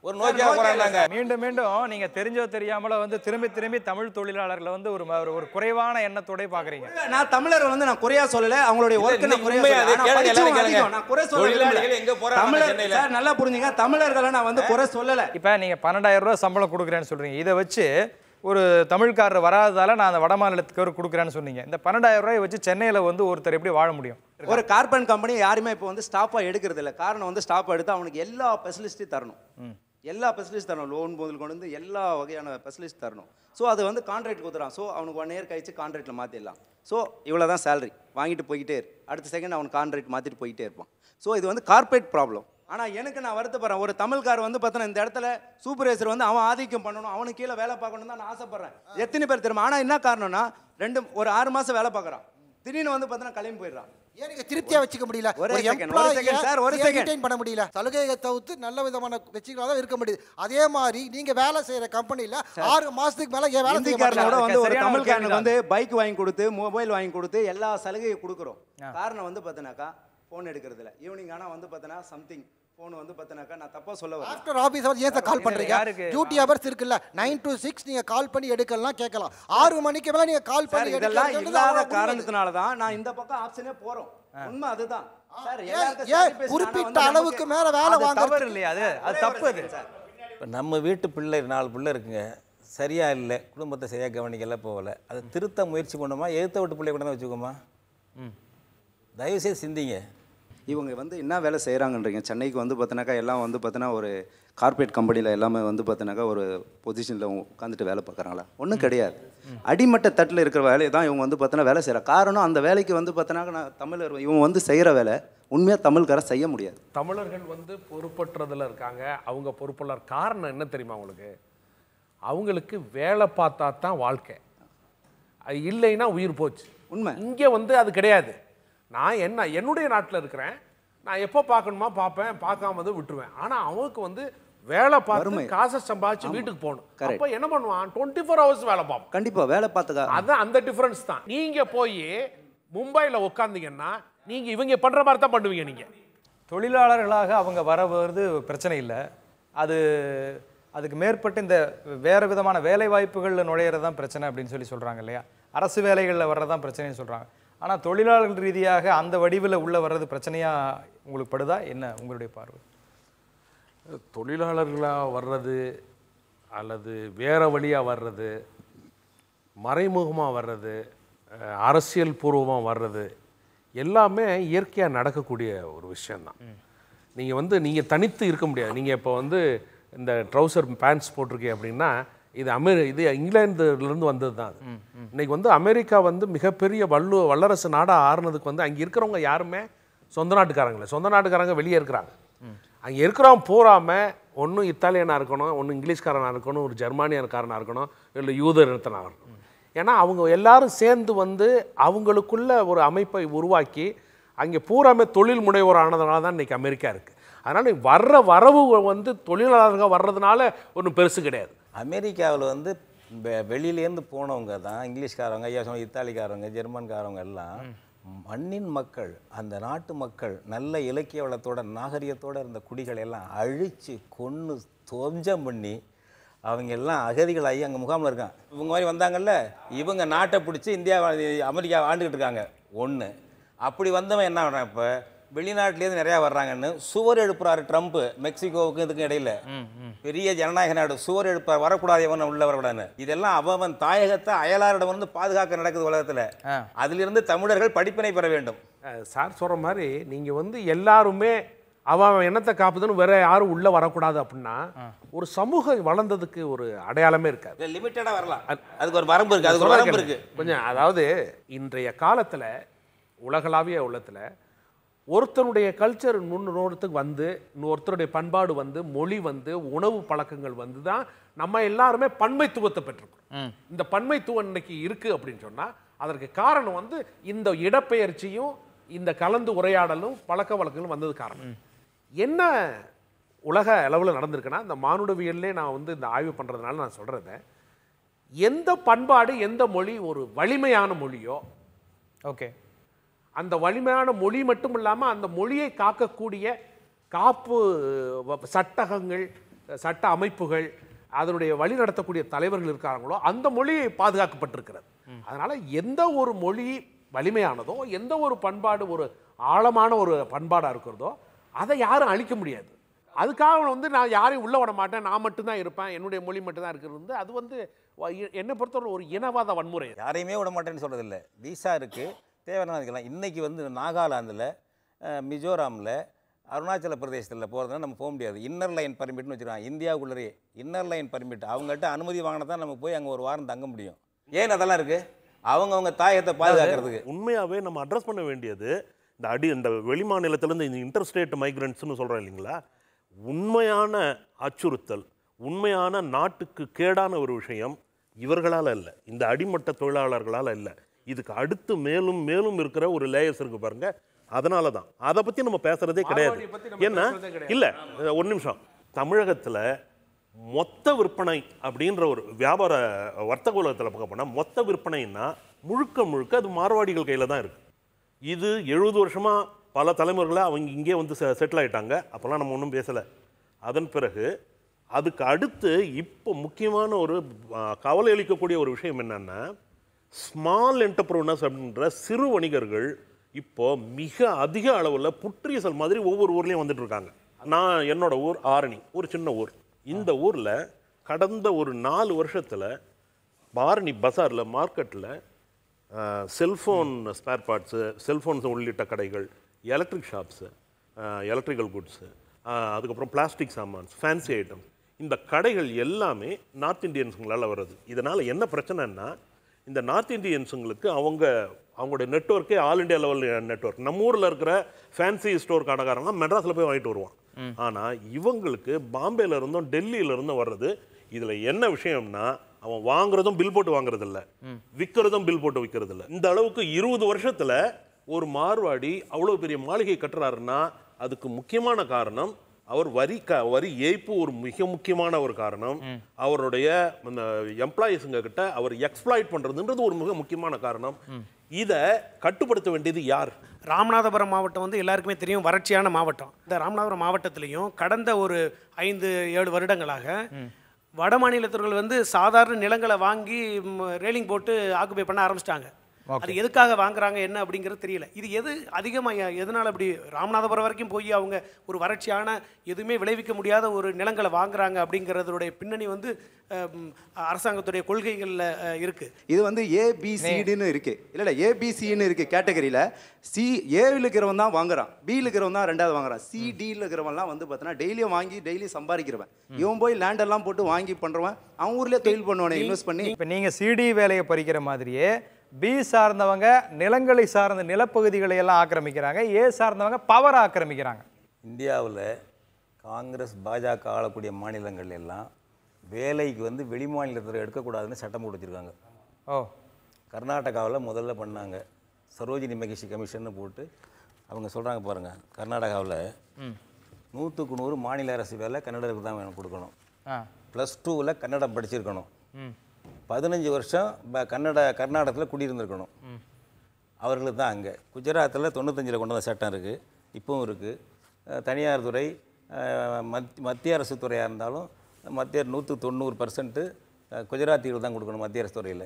ஒரு நோக்கியா போறாங்க மீண்டும் மீண்டும் நீங்க தெரிஞ்சோ தெரியாமலோ வந்து திரும்பி திரும்பி தமிழ் தொழிலாளர்களை வந்து ஒரு ம- ஒரு குறைவான எண்ணத்தோட பாக்குறீங்க நான் தமிழர் வந்து நான் குறையா சொல்லல அவங்களுடைய இல்ல, ஒர்க் நான் இன்னைக்கு குறையா உண்மையா சொல்லல. அது ஆனா கேளுங்க, படிச்சவங்க எல்லாரும் அதிகம். கேளுங்க. நான் குறை சொல்ல தொழிலாளிகள் எங்க விரும்பல. போறாங்க தமிழர் சென்னையில? சார் நல்லா புரிஞ்சுங்க தமிழர்களை நான் வந்து குறை சொல்லல இப்போ நீங்கள் பன்னெண்டாயிரம் ரூபாய் சம்பளம் கொடுக்குறேன்னு சொல்கிறீங்க இதை வச்சு ஒரு தமிழ்காரர் வராததால நான் அந்த வட மாநிலத்துக்கு ஒரு கொடுக்குறேன்னு சொன்னீங்க இந்த பன்னெண்டாயிரம் ரூபாய் வச்சு சென்னையில் வந்து ஒருத்தர் எப்படி வாழ முடியும் ஒரு கார்பன் கம்பெனி யாருமே இப்போ வந்து ஸ்டாப்பாக எடுக்கிறது இல்லை காரணம் வந்து ஸ்டாப் எடுத்து அவனுக்கு எல்லா ஃபெசிலிஸ்ட்டையும் தரணும் எல்லா ஃபெசிலிஸ்ட் தரணும் லோன் முதல் கொண்டு வந்து எல்லா வகையான ஃபெசிலிஸ்ட் தரணும் ஸோ அது வந்து கான்ட்ராக்ட் கொடுத்துறான் ஸோ அவனுக்கு ஒன் இயர் கழிச்சு கான்ட்ராக்டில் மாற்றிடலாம் ஸோ இவ்வளோ தான் சேலரி வாங்கிட்டு போய்கிட்டே இரு அடுத்த செகண்ட் அவன் கான்ட்ராக்ட் மாற்றிட்டு போய்கிட்டே இருப்பான் ஸோ இது வந்து கார்ப்பரேட் ப்ராப்ளம் ஆனால் எனக்கு நான் வருத்தப்படுறேன் ஒரு தமிழ்கார் வந்து பார்த்தோன்னா இந்த இடத்துல சூப்பர்வைசர் வந்து அவன் ஆதிக்கம் பண்ணணும் அவனுக்கு கீழே வேலை பார்க்கணும் தான் நான் ஆசைப்படுறேன் எத்தனை பேர் தெரியுமா ஆனால் என்ன காரணம்னா ரெண்டு ஒரு ஆறு மாதம் வேலை பார்க்குறான் திடீர்னு வந்து பார்த்தோன்னா கிளம்பி போயிடுறான் ஏன் நீங்க திருப்தியா வச்சுக்க முடியல ஒரே ஒரு second, ஒரு employee-ய second sir, ஒரு ஏன் second. retain பண்ண முடியல சலுகையை தவிர்த்து நல்ல விதமான வச்சுக்கலாம் தான் இருக்க முடியுது அதே மாதிரி நீங்க வேலை செய்யற கம்பெனில ஆறு மாசத்துக்கு மேல ஏன் வேலை செய்ய இந்திக்காரனோட வந்து ஒரு சரியான ஒரு தமிழ்காரனுக்கு கேள்விதான். வந்து பைக் வாங்கி கொடுத்து மொபைல் வாங்கி கொடுத்து எல்லா சலுகையும் கொடுக்குறோம் காரணம் வந்து பார்த்தீங்கன்னாக்கா ஃபோன் எடுக்கிறது இல்லை ஈவினிங் ஆனால் வந்து பார்த்தீங்கன்னா சம்திங் ஃபோன் வந்து பார்த்தீங்கன்னாக்கா நான் தப்பாக சொல்ல வரேன் ஆஃப்டர் ஆஃபீஸ் அவர் ஏன் கால் பண்றீங்க யாருக்கு? டியூட்டி ஹவர்ஸ் இருக்குல்ல நைன் to சிக்ஸ் நீங்க கால் பண்ணி எடுக்கலாம் கேட்கலாம் ஆறு மணிக்கு மேல நீங்க கால் சார் பண்ணி இதெல்லாம் எடுக்கிறது இல்லாத அவ்வளவு உண்மை. காரணத்தினால தான் நான் இந்த பக்கம் ஆப்ஷனே போறோம் உண்மை அதுதான் சார் ஏன் எல்லாருக்கும் ஏன் sacrifice குறிப்பிட்ட ஆனா வந்து அளவுக்கு மேல வேலை அது வாங்குறது தவறு இல்லையா அது அது தப்பு அது இப்போ நம்ம வீட்டு பிள்ளை நாலு பிள்ளை இருக்குங்க சரியா இல்லை குடும்பத்தை சரியாக கவனிக்கல போகல அதை திருத்த முயற்சி பண்ணோமா எதிர்த்த வீட்டு பிள்ளை கூட தான் வச்சுக்கோமா தயவுசெய்து சிந்திங்க இவங்க வந்து என்ன வேலை செய்கிறாங்கன்றீங்க சென்னைக்கு வந்து பார்த்தினாக்கா எல்லாம் வந்து பார்த்தினா ஒரு கார்ப்பரேட் கம்பெனியில் எல்லாமே வந்து பார்த்தினாக்கா ஒரு பொசிஷனில் உட்காந்துட்டு வேலை பார்க்குறாங்களா ஒன்றும் கிடையாது அடிமட்ட தட்டில் இருக்கிற வேலையை தான் இவங்க வந்து பார்த்தினா வேலை செய்கிறாங்க காரணம் அந்த வேலைக்கு வந்து பார்த்தினாக்கா நான் தமிழர் இவங்க வந்து செய்கிற வேலை உண்மையாக தமிழ்கார செய்ய முடியாது தமிழர்கள் வந்து பொறுப்பற்றதில் இருக்காங்க அவங்க பொறுப்புள்ள காரணம் என்ன தெரியுமா உங்களுக்கு அவங்களுக்கு வேலை பார்த்தா தான் வாழ்க்கை அது இல்லைன்னா உயிர் போச்சு உண்மை இங்கே வந்து அது கிடையாது நான் என்ன என்னுடைய நாட்டில் இருக்கிறேன் நான் எப்போ பார்க்கணுமா பார்ப்பேன் பார்க்காம வந்து விட்டுருவேன் ஆனால் அவனுக்கு வந்து வேலை பார்த்து வறுமை. காசை சம்பாதிச்சு வீட்டுக்கு போகணும் Correct. அப்போ என்ன பண்ணுவான் டுவெண்ட்டி ஃபோர் ஹவர்ஸ் வேலை பார்ப்பான் கண்டிப்பாக வேலை பார்த்துக்கா அதான் அந்த டிஃபரன்ஸ் தான் நீங்க போய் மும்பையில் உட்காந்தீங்கன்னா நீங்க இவங்க பண்ற மாதிரி தான் பண்ணுவீங்க நீங்க தொழிலாளர்களாக அவங்க வரவது பிரச்சனை இல்லை அது அதுக்கு மேற்பட்டு இந்த வேறு விதமான வேலை வாய்ப்புகளில் நுழையிறது தான் பிரச்சனை அப்படின்னு சொல்லி சொல்கிறாங்க இல்லையா அரசு வேலைகளில் வர்றதான் பிரச்சனைன்னு சொல்கிறாங்க ஆனால் தொழிலாளர்கள் ரீதியாக அந்த வடிவில் உள்ளே வர்றது பிரச்சனையாக உங்களுக்கு படுதா என்ன உங்களுடைய பார்வை தொழிலாளர்களாக வர்றது அல்லது வேற வழியாக வர்றது மறைமுகமாக வர்றது அஹ், அரசியல் பூர்வமாக வர்றது எல்லாமே இயற்கையாக நடக்கக்கூடிய ஒரு விஷயந்தான் நீங்கள் வந்து நீங்கள் தனித்து இருக்க முடியாது நீங்கள் இப்போ வந்து இந்த ட்ரௌசர் பேண்ட்ஸ் போட்டிருக்கீங்க அப்படின்னா இது அமெரி இது இங்கிலாந்துலேருந்து வந்தது தான் அது இன்னைக்கு வந்து அமெரிக்கா வந்து மிகப்பெரிய வல்லு வல்லரசு நாடாக ஆறுனதுக்கு வந்து அங்கே இருக்கிறவங்க யாருமே சொந்த நாட்டுக்காரங்களே சொந்த நாட்டுக்காரங்க வெளியே இருக்கிறாங்க அங்கே இருக்கிறவன் பூராமல் ஒன்றும் இத்தாலியனாக இருக்கணும் ஒன்று இங்கிலீஷ்காரனாக இருக்கணும் ஒரு ஜெர்மானியக்காரனாக இருக்கணும் இல்லை யூத இனத்தனாக இருக்கணும் ஏன்னா அவங்க எல்லாரும் சேர்ந்து வந்து அவங்களுக்குள்ள ஒரு அமைப்பை உருவாக்கி அங்கே பூராமே தொழில் முனைவோர் ஆனதுனால தான் இன்றைக்கி அமெரிக்கா இருக்குது அதனால் வர்ற வரவு வந்து தொழிலாளர்கள் வர்றதுனால ஒன்றும் பெருசு கிடையாது அமெரிக்காவில் வந்து வெ- வெளியிலேருந்து போனவங்க தான் இங்கிலீஷ்காரவங்க ஐயா சொன்ன இத்தாலிக்காரவங்க ஜெர்மன்காரவங்க எல்லாம் மண்ணின் மக்கள் அந்த நாட்டு மக்கள் நல்ல இலக்கிய வளத்தோட நாகரிகத்தோட இருந்த குடிகளை எல்லாம் அழித்து கொன்று தொஞ்சம் பண்ணி அவங்க எல்லாம் அகதிகளாகி அங்கே முகாமில் இருக்காங்க இவங்க மாதிரி வந்தாங்கல்ல இவங்க நாட்டை பிடிச்சி இந்தியா அமெரிக்கா ஆண்டுகிட்டு இருக்காங்க ஒன்று அப்படி வந்தவன் என்ன பண்ணுறான் இப்போ வெளிநாட்டிலேருந்து நிறையா வர்றாங்கன்னு சுவர் எழுப்புறாரு ட்ரம்ப் மெக்சிகோவுக்கும் இதுக்கும் இடையில பெரிய ஜனநாயக நாடு சுவர் எழுப்பார் வரக்கூடாது எவன் உள்ள வரக்கூடாதுன்னு இதெல்லாம் அவன் தாயகத்தை அயலாரிடம் வந்து பாதுகாக்க நடக்குது உலகத்தில் அதிலிருந்து தமிழர்கள் படிப்பினை பெற வேண்டும் அஹ் சார் சொல்கிற மாதிரி நீங்கள் வந்து எல்லாருமே அவன் அவன் எண்ணத்தை காப்புதுன்னு வேற யாரும் உள்ளே வரக்கூடாது அப்படின்னா ஒரு சமூகம் வளர்ந்ததுக்கு ஒரு அடையாளமே இருக்காது லிமிட்டடாக வரலாம் அதுக்கு ஒரு வரம்பு இருக்குது அதுக்கு ஒரு வரம்பு இருக்குது கொஞ்சம் அதாவது இன்றைய காலத்தில் உலகளாவிய உள்ளத்தில் ஒருத்தனுடைய கல்ச்சர் இன்னொருத்தருக்கு வந்து இன்னொருத்தருடைய பண்பாடு வந்து மொழி வந்து உணவு பழக்கங்கள் வந்து தான் நம்ம எல்லாருமே பன்மைத்துவத்தை பெற்றிருக்கோம் இந்த பன்மைத்துவம் இன்னைக்கு இருக்கு அப்படின்னு சொன்னா அதற்கு காரணம் வந்து இந்த இடப்பெயர்ச்சியும் இந்த கலந்து உரையாடலும் பழக்க வழக்கங்களும் வந்தது காரணம் என்ன உலக அளவில் நடந்திருக்குன்னா இந்த மானுடவியல்லே நான் வந்து இந்த ஆய்வு பண்ணுறதுனால நான் சொல்கிறத எந்த பண்பாடு எந்த மொழி ஒரு வலிமையான மொழியோ ஓகே அந்த வலிமையான மொழி மட்டும் இல்லாமல் அந்த மொழியை காக்கக்கூடிய காப்பு வ- சட்டகங்கள் சட்ட அமைப்புகள் அதனுடைய வழி நடத்தக்கூடிய தலைவர்கள் இருக்காங்களோ அந்த மொழி பாதுகாக்கப்பட்டிருக்கிறது அதனால எந்த ஒரு மொழி வலிமையானதோ எந்த ஒரு பண்பாடு ஒரு ஆழமான ஒரு பண்பாடாக இருக்கிறதோ அதை யாரும் அழிக்க முடியாது அதுக்காக வந்து நான் யாரையும் உள்ள விட மாட்டேன் நான் மட்டும்தான் இருப்பேன் என்னுடைய மொழி மட்டும்தான் இருக்கிறது வந்து அது வந்து வ- என்னை பொறுத்தவரை ஒரு இனவாத வன்முறை அது. யாரையுமே விட மாட்டேன்னு சொல்கிறதில்ல வீசா இருக்குது தேவையான இருக்கலாம் இன்றைக்கி வந்து நாகாலாந்தில் மிசோராமில் அருணாச்சல பிரதேசத்தில் போகிறதுனா நம்ம போக முடியாது இன்னர் லைன் பர்மிட்னு வச்சுருக்காங்க இந்தியாவுக்குள்ளே இன்னர் லைன் பர்மிட் அவங்ககிட்ட அனுமதி வாங்கினா தான் நம்ம போய் அங்கே ஒரு வாரம் தங்க முடியும் ஏன் அதெல்லாம் இருக்குது அவங்கவங்க தாயத்தை பாதுகாக்கிறதுக்கு உண்மையாவே நம்ம அட்ரஸ் பண்ண வேண்டியது இந்த அடி இந்த வெளி மாநிலத்திலேருந்து இந்த இன்டர் ஸ்டேட் மைக்ரன்ட்ஸ்னு சொல்கிறோம் இல்லைங்களா உண்மையான அச்சுறுத்தல் உண்மையான நாட்டுக்கு கேடான ஒரு விஷயம் இவர்களால் இல்லை இந்த அடிமட்ட தொழிலாளர்களால் இல்லை இதுக்கு அடுத்து மேலும் மேலும் இருக்கிற ஒரு லேயர்ஸ் இருக்கு பாருங்க அதனால தான் அதை பற்றி நம்ம பேசுறதே கிடையாது மார்வாடியை பத்தி நம்ம ஏன்னா பேசுறதே கிடையாது. இல்லை ஒரு நிமிஷம் தமிழகத்தில் மொத்த விற்பனை அப்படின்ற ஒரு வியாபார வர்த்தக உலகத்தில் பார்க்க போனால் மொத்த விற்பனைன்னா முழுக்க முழுக்க அது மார்வாடிகள் கையில் தான் இருக்குது இது எழுபது வருஷமாக பல தலைமுறைகளாக அவங்க இங்கே வந்து செட்டில் ஆயிட்டாங்க அப்போல்லாம் நம்ம ஒன்றும் பேசலை அதன் பிறகு அதுக்கு அடுத்து இப்போ முக்கியமான ஒரு ஆ, கவலை அளிக்கக்கூடிய ஒரு விஷயம் என்னன்னா ஸ்மால் என்டர்பிரனர்ஸ் அப்படின்ற சிறு வணிகர்கள் இப்போ மிக அதிக அளவில் புற்றீசல் மாதிரி ஒவ்வொரு ஊர்லேயும் வந்துட்டு இருக்காங்க நான் என்னோட ஊர் ஆரணி ஒரு சின்ன ஊர் இந்த ஊரில் கடந்த ஒரு நாலு வருஷத்தில் ஆரணி பஜாரில் மார்க்கெட்டில் செல்ஃபோன் ஸ்பேர் பார்ட்ஸு செல்ஃபோன்ஸ் உள்ளிட்ட கடைகள் எலக்ட்ரிக் ஷாப்ஸு எலக்ட்ரிக்கல் குட்ஸு அதுக்கப்புறம் பிளாஸ்டிக் சாமான்ஸ் ஃபேன்சி ஐட்டம்ஸ் இந்த கடைகள் எல்லாமே நார்த் இந்தியன்ஸுங்களால் வருது இதனால் என்ன பிரச்சனைன்னா இந்த நார்த் இந்தியன்ஸுங்களுக்கு அவங்க அவங்களுடைய நெட்ஒர்க்கே ஆல் இந்தியா லெவல் நெட்ஒர்க் நம்ம ஊரில் இருக்கிற ஃபேன்சி ஸ்டோர் கடைக்காரங்களாம் மெட்ராஸில் போய் வாங்கிட்டு வருவான் ஆனால் இவங்களுக்கு பாம்பேல இருந்தும் டெல்லியில இருந்தும் வர்றது இதில் என்ன விஷயம்னா அவன் வாங்குறதும் பில் போட்டு வாங்குறது இல்ல விற்கிறதும் பில் போட்டு விற்கிறது இல்ல இந்த அளவுக்கு இருபது வருஷத்துல ஒரு மார்வாடி அவ்வளோ பெரிய மாளிகை கட்டுறாருன்னா அதுக்கு முக்கியமான காரணம் அவர் வரி க வரி ஏய்ப்பு ஒரு மிக முக்கியமான ஒரு காரணம் அவருடைய அந்த எம்ப்ளாயிஸுங்க கிட்ட அவர் எக்ஸ்ப்ளாய்ட் பண்றதுன்றது ஒரு மிக முக்கியமான காரணம் இதை கட்டுப்படுத்த வேண்டியது யார் ராமநாதபுரம் மாவட்டம் வந்து எல்லாருக்குமே தெரியும் வறட்சியான மாவட்டம் இந்த ராமநாதபுரம் மாவட்டத்திலையும் கடந்த ஒரு ஐந்து ஏழு வருடங்களாக வட மாநிலத்தவர்கள் வந்து சாதாரண நிலங்களை வாங்கி ரேலிங் போட்டு ஆக்குபை பண்ண ஆரம்பிச்சிட்டாங்க அது எதுக்காக வாங்குறாங்க என்ன அப்படிங்கிறது தெரியல இது எது அதிகமாக எதனால் அப்படி ராமநாதபுரம் வரைக்கும் போய் அவங்க ஒரு வறட்சியான எதுவுமே விளைவிக்க முடியாத ஒரு நிலங்களை வாங்குறாங்க அப்படிங்கிறதுடைய பின்னணி வந்து அம், அரசாங்கத்துடைய கொள்கைகளில் இருக்குது இது வந்து ஏபிசிடின்னு இருக்கு இல்ல இல்ல ஏபிசின்னு இருக்கு கேட்டகரியில சி ஏவில் இருக்கிறவன் தான் வாங்குறான் பியில் இருக்கிறவன் தான் ரெண்டாவது வாங்குறான் சி டியில் இருக்கிறவன்லாம் வந்து பார்த்தீங்கன்னா டெய்லியும் வாங்கி டெய்லி சம்பாதிக்கிறவன் இவன் போய் லேண்ட் எல்லாம் போட்டு வாங்கி பண்றவன் அவன் ஊர்லயே தொழில் பண்ணுவானே இன்வெஸ்ட் பண்ணி இப்போ நீங்கள் சிடி வேலையை பறிக்கிற மாதிரியே பி சார்ந்தவங்க நிலங்களை சார்ந்த நிலப்பகுதிகளை எல்லாம் ஆக்கிரமிக்கிறாங்க ஏ சார்ந்தவங்க பவர் ஆக்கிரமிக்கிறாங்க இந்தியாவில் காங்கிரஸ் பாஜக ஆளக்கூடிய மாநிலங்கள் எல்லாம் வேலைக்கு வந்து வெளி மாநிலத்தில் எடுக்கக்கூடாதுன்னு சட்டம் போட்டு வச்சிருக்காங்க ஓ கர்நாடகாவில் முதல்ல பண்ணாங்க சரோஜினி மகிஷி கமிஷன் போட்டு அவங்க சொல்கிறாங்க பாருங்கள் கர்நாடகாவில் ம் நூற்றுக்கு நூறு மாநில அரசு வேலை கன்னடருக்கு தான் வேணும் கொடுக்கணும் ஆ ப்ளஸ் டூவில் கன்னடம் படிச்சிருக்கணும் ம் பதினஞ்சு வருஷம் ப- கன்னட கர்நாடகத்தில் குடியிருந்திருக்கணும் ம் அவர்களுக்கு தான் அங்கே குஜராத்தில் தொண்ணூத்தஞ்சில் கொண்டு வந்த சட்டம் இருக்குது இப்பவும் இருக்குது தனியார் துறை அஹ், மத் மத்திய அரசு துறையாக இருந்தாலும் மத்திய நூற்று தொண்ணூறு பர்சன்ட்டு குஜராத்திகள் தான் கொடுக்கணும் மத்திய அரசு துறையில்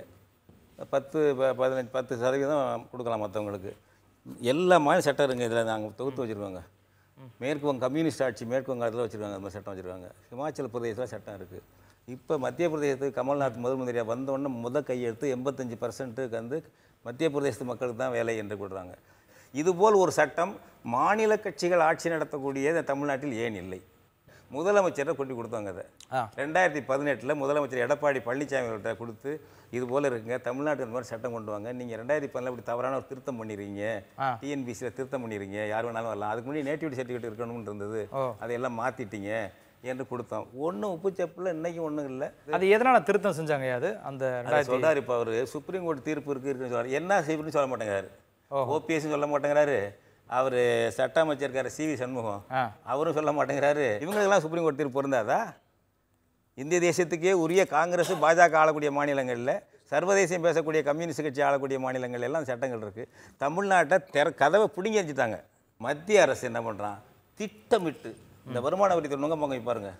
பத்து ப- பதினஞ்சு பத்து சதவீதம் கொடுக்கலாம் மற்றவங்களுக்கு எல்லா மாநில சட்டம் இருங்க இதில் நாங்கள் தொகுத்து வச்சுருக்கோங்க மேற்கு வங்க கம்யூனிஸ்ட் ஆட்சி மேற்கு வங்காளத்தில் வச்சுருக்காங்க அந்த மாதிரி சட்டம் வச்சுருக்காங்க ஹிமாச்சல பிரதேசத்தில் சட்டம் இருக்குது இப்போ மத்திய பிரதேசத்துக்கு கமல்நாத் முதல் மந்திரியாக வந்தோடனே முத கையெழுத்து எண்பத்தஞ்சு பர்சன்ட்டுக்கு வந்து மத்திய பிரதேசத்து மக்களுக்கு தான் வேலை என்று கொடுறாங்க இதுபோல் ஒரு சட்டம் மாநில கட்சிகள் ஆட்சி நடத்தக்கூடிய இந்த தமிழ்நாட்டில் ஏன் இல்லை முதலமைச்சரை கொண்டு கொடுத்தாங்க அதை ரெண்டாயிரத்தி பதினெட்டில் முதலமைச்சர் எடப்பாடி பழனிசாமி அவர்கிட்ட கொடுத்து இது போல் இருக்குங்க தமிழ்நாட்டுக்கு இந்த மாதிரி சட்டம் கொண்டு வாங்க நீங்கள் ரெண்டாயிரத்தி பதினில் இப்படி தவறான ஒரு திருத்தம் பண்ணிடுறீங்க ஆ. டிஎன்பிசியில் திருத்தம் பண்ணிடுறீங்க யார் வேணாலும் வரலாம் அதுக்கு முன்னாடி நேட்டிவிட்டி சர்டிஃபிகேட் இருக்கணும்னு இருந்தது ஓ. அதையெல்லாம் மாற்றிட்டீங்க என்று கொடுத்தோம் ஒன்றும் உப்பு செப்பில் இன்னைக்கும் ஒன்றும் இல்லை அது எதனால திருத்தம் செஞ்சாங்க அது அந்த அதை ரெண்டாயிரத்தி சொல்றாரு இப்போ அவர் சுப்ரீம் கோர்ட் தீர்ப்பு இருக்கு இருக்குன்னு சொல்றாரு என்ன செய்யணும்னு சொல்ல மாட்டேங்கிறாரு ஓபிஎஸ் சொல்ல மாட்டேங்கிறாரு அவர் சட்ட அமைச்சர் இருக்காரு சி வி சண்முகம் அவரும் சொல்ல மாட்டேங்கிறாரு இவங்களுக்கெல்லாம் சுப்ரீம் கோர்ட் தீர்ப்பு பொருந்தாதா இந்திய தேசத்துக்கே உரிய காங்கிரஸ் பாஜக ஆளக்கூடிய மாநிலங்களில் சர்வதேசம் பேசக்கூடிய கம்யூனிஸ்ட் கட்சி ஆளக்கூடிய மாநிலங்கள் எல்லாம் சட்டங்கள் இருக்குது தமிழ்நாட்டை தெர கதவை பிடுங்கி வச்சுட்டாங்க மத்திய அரசு என்ன பண்ணுறான் திட்டமிட்டு இந்த வருமான வரி நுங்க பங்கு பாருங்க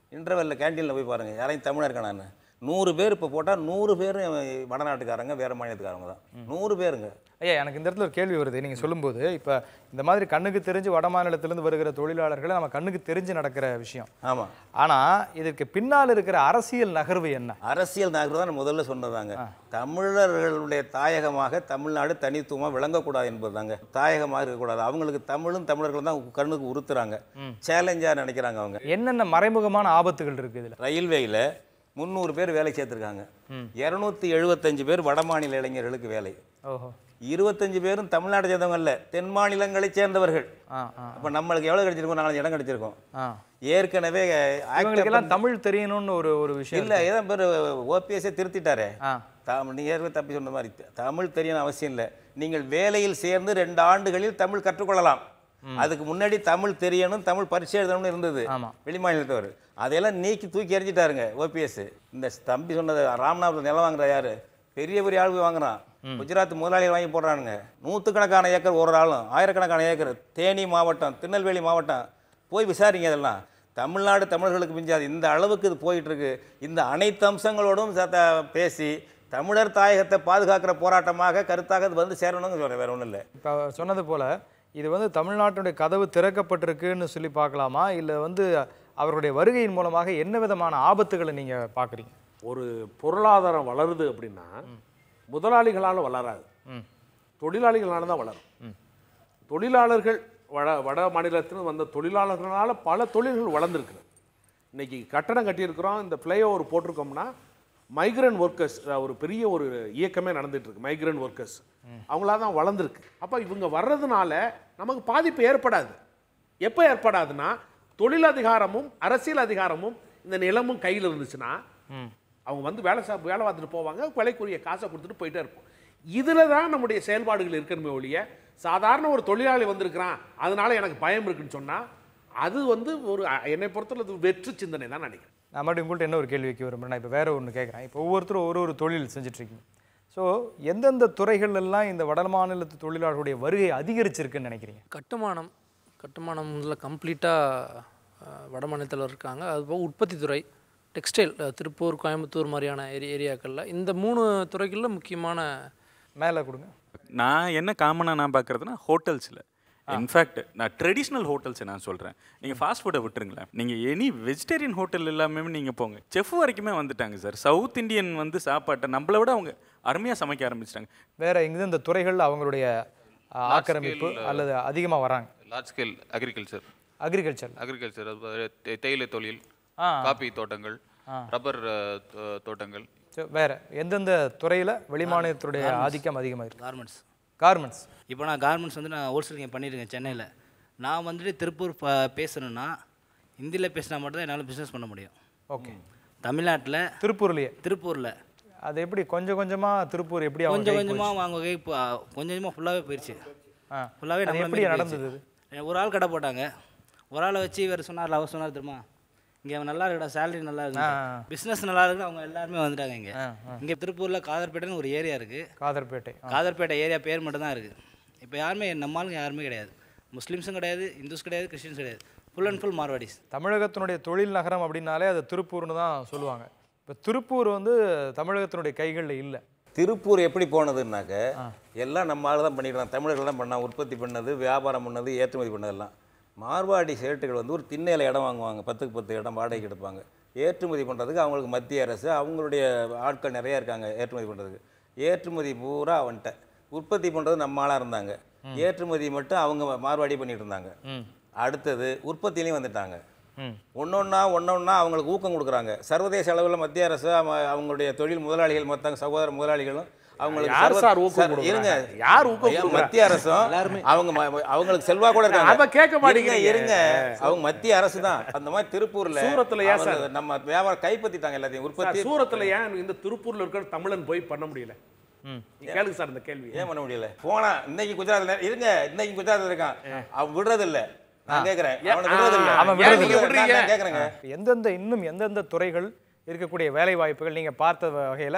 இன்டர்வெல்ல கேண்டீனில் போய் பாருங்கள் யாரையும் தமிழர் இருக்கானான்னு நூறு பேர் இப்போ போட்டால் நூறு பேரும் வடநாட்டுக்காரங்க வேறு மாநிலத்துக்காரங்க தான் நூறு பேருங்க ஐயா எனக்கு இந்த இடத்துல ஒரு கேள்வி வருது நீங்கள் சொல்லும்போது இப்போ இந்த மாதிரி கண்ணுக்கு தெரிஞ்சு வட மாநிலத்திலேருந்து வருகிற தொழிலாளர்களை நம்ம கண்ணுக்கு தெரிஞ்சு நடக்கிற விஷயம் ஆமாம் ஆனால் இதற்கு பின்னால் இருக்கிற அரசியல் நகர்வு என்ன அரசியல் நகர்வு தான் நான் முதல்ல சொன்னதாங்க தமிழர்களுடைய தாயகமாக தமிழ்நாடு தனித்துவமாக விளங்கக்கூடாது என்பதுதாங்க தாயகமாக இருக்கக்கூடாது அவங்களுக்கு தமிழும் தமிழர்களும் தான் கண்ணுக்கு உறுத்துறாங்க சேலஞ்சாக நினைக்கிறாங்க அவங்க என்னென்ன மறைமுகமான ஆபத்துகள் இருக்குது இதில் ரயில்வேயில் முந்நூறு பேர் வேலை சேர்த்துருக்காங்க இரநூத்தி எழுபத்தஞ்சு பேர் வடமாநில இளைஞர்களுக்கு வேலை ஓஹோ இருபத்தஞ்சு பேரும் தமிழ்நாட்டை சேர்ந்தவங்க இல்லை தென் மாநிலங்களைச் சேர்ந்தவர்கள் ஆ ஆ அப்போ நம்மளுக்கு எவ்வளோ கிடைச்சிருக்கும் நாலஞ்சு இடம் கிடைச்சிருக்கும் ஆ ஏற்கனவே இவங்களுக்கெல்லாம் தமிழ் தெரியணும்னு ஒரு ஒரு விஷயம் இல்லை ஏதோ பேர் ஓபிஎஸ்ஸே திருத்திட்டாரே ஆ தமிழ் நீங்கள் ஏற்கனவே தப்பி சொன்ன மாதிரி த- தமிழ் தெரியணும் அவசியம் இல்லை நீங்கள் வேலையில் சேர்ந்து ரெண்டு ஆண்டுகளில் தமிழ் கற்றுக்கொள்ளலாம் அதுக்கு முன்னாடி தமிழ் தெரியணும் தமிழ் பரிசு எழுதணும்னு இருந்தது வெளிமாநிலத்தவர் அதையெல்லாம் நீக்கி தூக்கி எறிஞ்சிட்டாருங்க ஓபிஎஸ் இந்த தம்பி சொன்னது ராமநாதபுரம் நிலம் வாங்குற யாரு பெரிய பெரிய ஆள் போய் வாங்குறான் குஜராத் முதலாளிகள் வாங்கி போடுறானுங்க நூற்றுக்கணக்கான ஏக்கர் ஒரு ஆளும் ஆயிரக்கணக்கான ஏக்கர் தேனி மாவட்டம் திருநெல்வேலி மாவட்டம் போய் விசாரிங்க இதெல்லாம் தமிழ்நாடு தமிழர்களுக்கு மிஞ்சாது இந்த அளவுக்கு இது போயிட்டு இருக்கு இந்த அனைத்து அம்சங்களோடும் சத்த பேசி தமிழர் தாயகத்தை பாதுகாக்கிற போராட்டமாக கருத்தாக இது வந்து சேரணுங்க சொல்றேன் வேற ஒன்றும் இல்லை இப்போ சொன்னது போல இது வந்து தமிழ்நாட்டினுடைய கதவு திறக்கப்பட்டிருக்குன்னு சொல்லி பார்க்கலாமா இல்லை வந்து அவருடைய வருகையின் மூலமாக என்ன விதமான ஆபத்துகளை நீங்கள் பார்க்குறீங்க ஒரு பொருளாதாரம் வளருது அப்படின்னா முதலாளிகளால் வளராது தொழிலாளிகளால தான் வளரும் தொழிலாளர்கள் வட வட மாநிலத்திலிருந்து வந்த தொழிலாளர்களால் பல தொழில்கள் வளர்ந்துருக்குது இன்னைக்கு கட்டடம் கட்டியிருக்கிறோம் இந்த ஃப்ளைஓவர் போட்டிருக்கோம்னா மைக்ரண்ட் ஒர்க்கர்ஸ் ஒரு பெரிய ஒரு இயக்கமே நடந்துட்டு இருக்கு மைக்ரண்ட் ஒர்க்கர்ஸ் அவங்களா தான் வளர்ந்துருக்கு அப்போ இவங்க வர்றதுனால நமக்கு பாதிப்பு ஏற்படாது எப்போ ஏற்படாதுன்னா தொழில் அதிகாரமும் அரசியல் அதிகாரமும் இந்த நிலமும் கையில் இருந்துச்சுன்னா அவங்க வந்து வேலை சா வேலை பார்த்துட்டு போவாங்க விலைக்குரிய காசை கொடுத்துட்டு போயிட்டே இருப்போம் இதில் தான் நம்முடைய செயல்பாடுகள் இருக்கணுமே ஒழிய சாதாரண ஒரு தொழிலாளி வந்திருக்கிறான் அதனால எனக்கு பயம் இருக்குன்னு சொன்னால் அது வந்து ஒரு அ- என்னை பொறுத்தவரை அது வெற்று சிந்தனை தான் நினைக்கிறேன் நான் மறுபடியும் உங்கள்கிட்ட என்ன ஒரு கேள்வி வைக்க விரும்புகிறேன் நான் இப்போ வேற ஒன்று கேட்குறேன் இப்போ ஒவ்வொருத்தரும் ஒரு ஒரு தொழில் செஞ்சுட்டு இருக்கீங்க ஸோ எந்தெந்த துறைகள் எல்லாம் இந்த வட மாநிலத்து தொழிலாளர்களுடைய வருகை அதிகரிச்சிருக்குன்னு நினைக்கிறீங்க கட்டுமானம் கட்டுமானம் இதில் கம்ப்ளீட்டாக வட மாநிலத்தில் இருக்காங்க அதுபோக உற்பத்தி துறை டெக்ஸ்டைல் திருப்பூர் கோயம்புத்தூர் மாதிரியான ஏரி ஏரியாக்களில் இந்த மூணு துறைகளில் முக்கியமான மேலே கொடுங்க நான் என்ன காமனாக நான் பார்க்குறதுனா ஹோட்டல்ஸில் இன்ஃபேக்ட் நான் ட்ரெடிஷ்னல் ஹோட்டல்ஸை நான் சொல்கிறேன் நீங்கள் ஃபாஸ்ட் ஃபுட்டை விட்டுருங்களேன் நீங்கள் எனி வெஜிடேரியன் ஹோட்டல் எல்லாமே நீங்கள் போங்க செஃப் வரைக்குமே வந்துட்டாங்க சார் சவுத் இந்தியன் வந்து சாப்பாட்டை நம்மளை விட அவங்க அருமையாக சமைக்க ஆரம்பிச்சிட்டாங்க வேற எங்க இந்த துறைகளில் அவங்களுடைய ஆ, ஆக்கிரமிப்பு scale, அல்லது அதிகமாக வராங்க large scale agriculture agriculture agriculture தேயிலை தொழில் ஆ. காபி தோட்டங்கள் ஆ. ரப்பர் அஹ், தோ- தோட்டங்கள் ஸோ வேற எந்தெந்த துறையில் வெளிமாநிலத்துடைய ஆதிக்கம் அதிகமாக இருக்கு கார்மெண்ட்ஸ் கார்மெண்ட்ஸ் இப்போ நான் கார்மெண்ட்ஸ் வந்து நான் ஹோல்சேலிங் பண்ணியிருக்கேன் சென்னையில் நான் வந்துட்டு திருப்பூர் ப- பேசணும்னா ஹிந்தியில் பேசினா மட்டும் தான் என்னால் பிஸ்னஸ் பண்ண முடியும் ஓகே தமிழ்நாட்டில் திருப்பூர்லேயே திருப்பூரில் அது எப்படி கொஞ்சம் கொஞ்சமா திருப்பூர் எப்படி அவங்க கொஞ்சம் கைக்கு கொஞ்சமாக போச்சு? அவங்க கை இப்போ கொஞ்சம் கொஞ்சமாக ஃபுல்லாகவே போயிடுச்சு ஆ. ஃபுல்லாகவே அது நம்ம எப்படி மாரி நடந்தது போயிடுச்சு. ஒரு ஆள் கடை போட்டாங்க ஒரு ஆளை வச்சு இவர் சொன்னார் அவர் சொன்னார் தெரியுமா இங்கே அவன் நல்லா இருக்குடா சேலரி நல்லா இருக்கு ஆ. பிஸ்னஸ் நல்லா இருக்கு அவங்க எல்லாருமே வந்துட்டாங்க இங்கே ஆ, ஆ. இங்கே திருப்பூரில் காதர்பேட்டைன்னு ஒரு ஏரியா இருக்குது காதர்பேட்டை ஆ. காதர்பேட்டை ஏரியா பேர் மட்டும் தான் இருக்குது இப்போ யாருமே நம்ம ஆளுங்க யாருமே கிடையாது முஸ்லீம்ஸும் கிடையாது இந்துஸ் கிடையாது கிறிஸ்டின்ஸ் கிடையாது ஃபுல் அண்ட் ஃபுல் மார்வாடிஸ் தமிழகத்தினுடைய தொழில் நகரம் அப்படின்னாலே அது திருப்பூர்னு தான் சொல்லுவாங்க இப்போ திருப்பூர் வந்து தமிழகத்தினுடைய கைகளில் இல்லை திருப்பூர் எப்படி போனதுன்னாக்க எல்லாம் நம்ம ஆள் தான் பண்ணிடுறாங்க தமிழர்கள் தான் பண்ணா உற்பத்தி பண்ணது வியாபாரம் பண்ணது ஏற்றுமதி பண்ணதெல்லாம் மார்வாடி சேட்டுகள் வந்து ஒரு திண்ணையில் இடம் வாங்குவாங்க பத்துக்கு பத்து இடம் வாடகைக்கு எடுப்பாங்க ஏற்றுமதி பண்ணுறதுக்கு அவங்களுக்கு மத்திய அரசு அவங்களுடைய ஆட்கள் நிறையா இருக்காங்க ஏற்றுமதி பண்ணுறதுக்கு ஏற்றுமதி பூரா அவன்கிட்ட உற்பத்தி பண்ணுறது நம்ம ஆளாக இருந்தாங்க ஏற்றுமதி மட்டும் அவங்க மார்வாடி பண்ணிட்டு இருந்தாங்க அடுத்தது உற்பத்திலையும் வந்துட்டாங்க ஒன்றொன்னா ஒன்றொன்னா அவங்களுக்கு ஊக்கம் கொடுக்குறாங்க சர்வதேச அளவில் மத்திய அரசு அவ- அவங்களுடைய தொழில் முதலாளிகள் மொத்த சகோதர முதலாளிகளும் அவங்களுக்கு யார் சர்வ- சார் ஊக்கம் சார், கொடுக்குறாங்க? இருங்க யார் ஊக்கம் ஐயா, கொடுக்குறா? மத்திய அரசும் அவங்க ம- அவங்களுக்கு செல்வா கூட இருக்காங்க அதை கேட்க இருங்க, மாட்டேங்கிறீங்க. இருங்க அவங்க மத்திய அரசு தான் அந்த மாதிரி திருப்பூர்ல சூரத்துல ஏன் சார்? அவங்க நம்ம வியாபாரம் கைப்பற்றிட்டாங்க எல்லாத்தையும் உற்பத்தி சார், சூரத்தில் ஏன் இந்த திருப்பூர்ல இருக்கிற தமிழன் போய் பண்ண முடியல நீங்க கேளுங்க சார் இந்த கேள்வி ஏன் பண்ண முடியல போனா இன்னைக்கு குஜராத்ல இருங்க இன்னைக்கு குஜராத்ல இருக்கான் அவன் விடுறது இல்ல நான் கேக்குறேன் அவனை விடுறது இல்ல அவன் ஏன் விடுறது நீங்க இல்ல. விடுறீங்க நான் கேக்குறேங்க எந்தெந்த இன்னும் எந்தெந்த துறைகள் இருக்கக்கூடிய வேலை வாய்ப்புகள் நீங்கள் பார்த்த வகையில்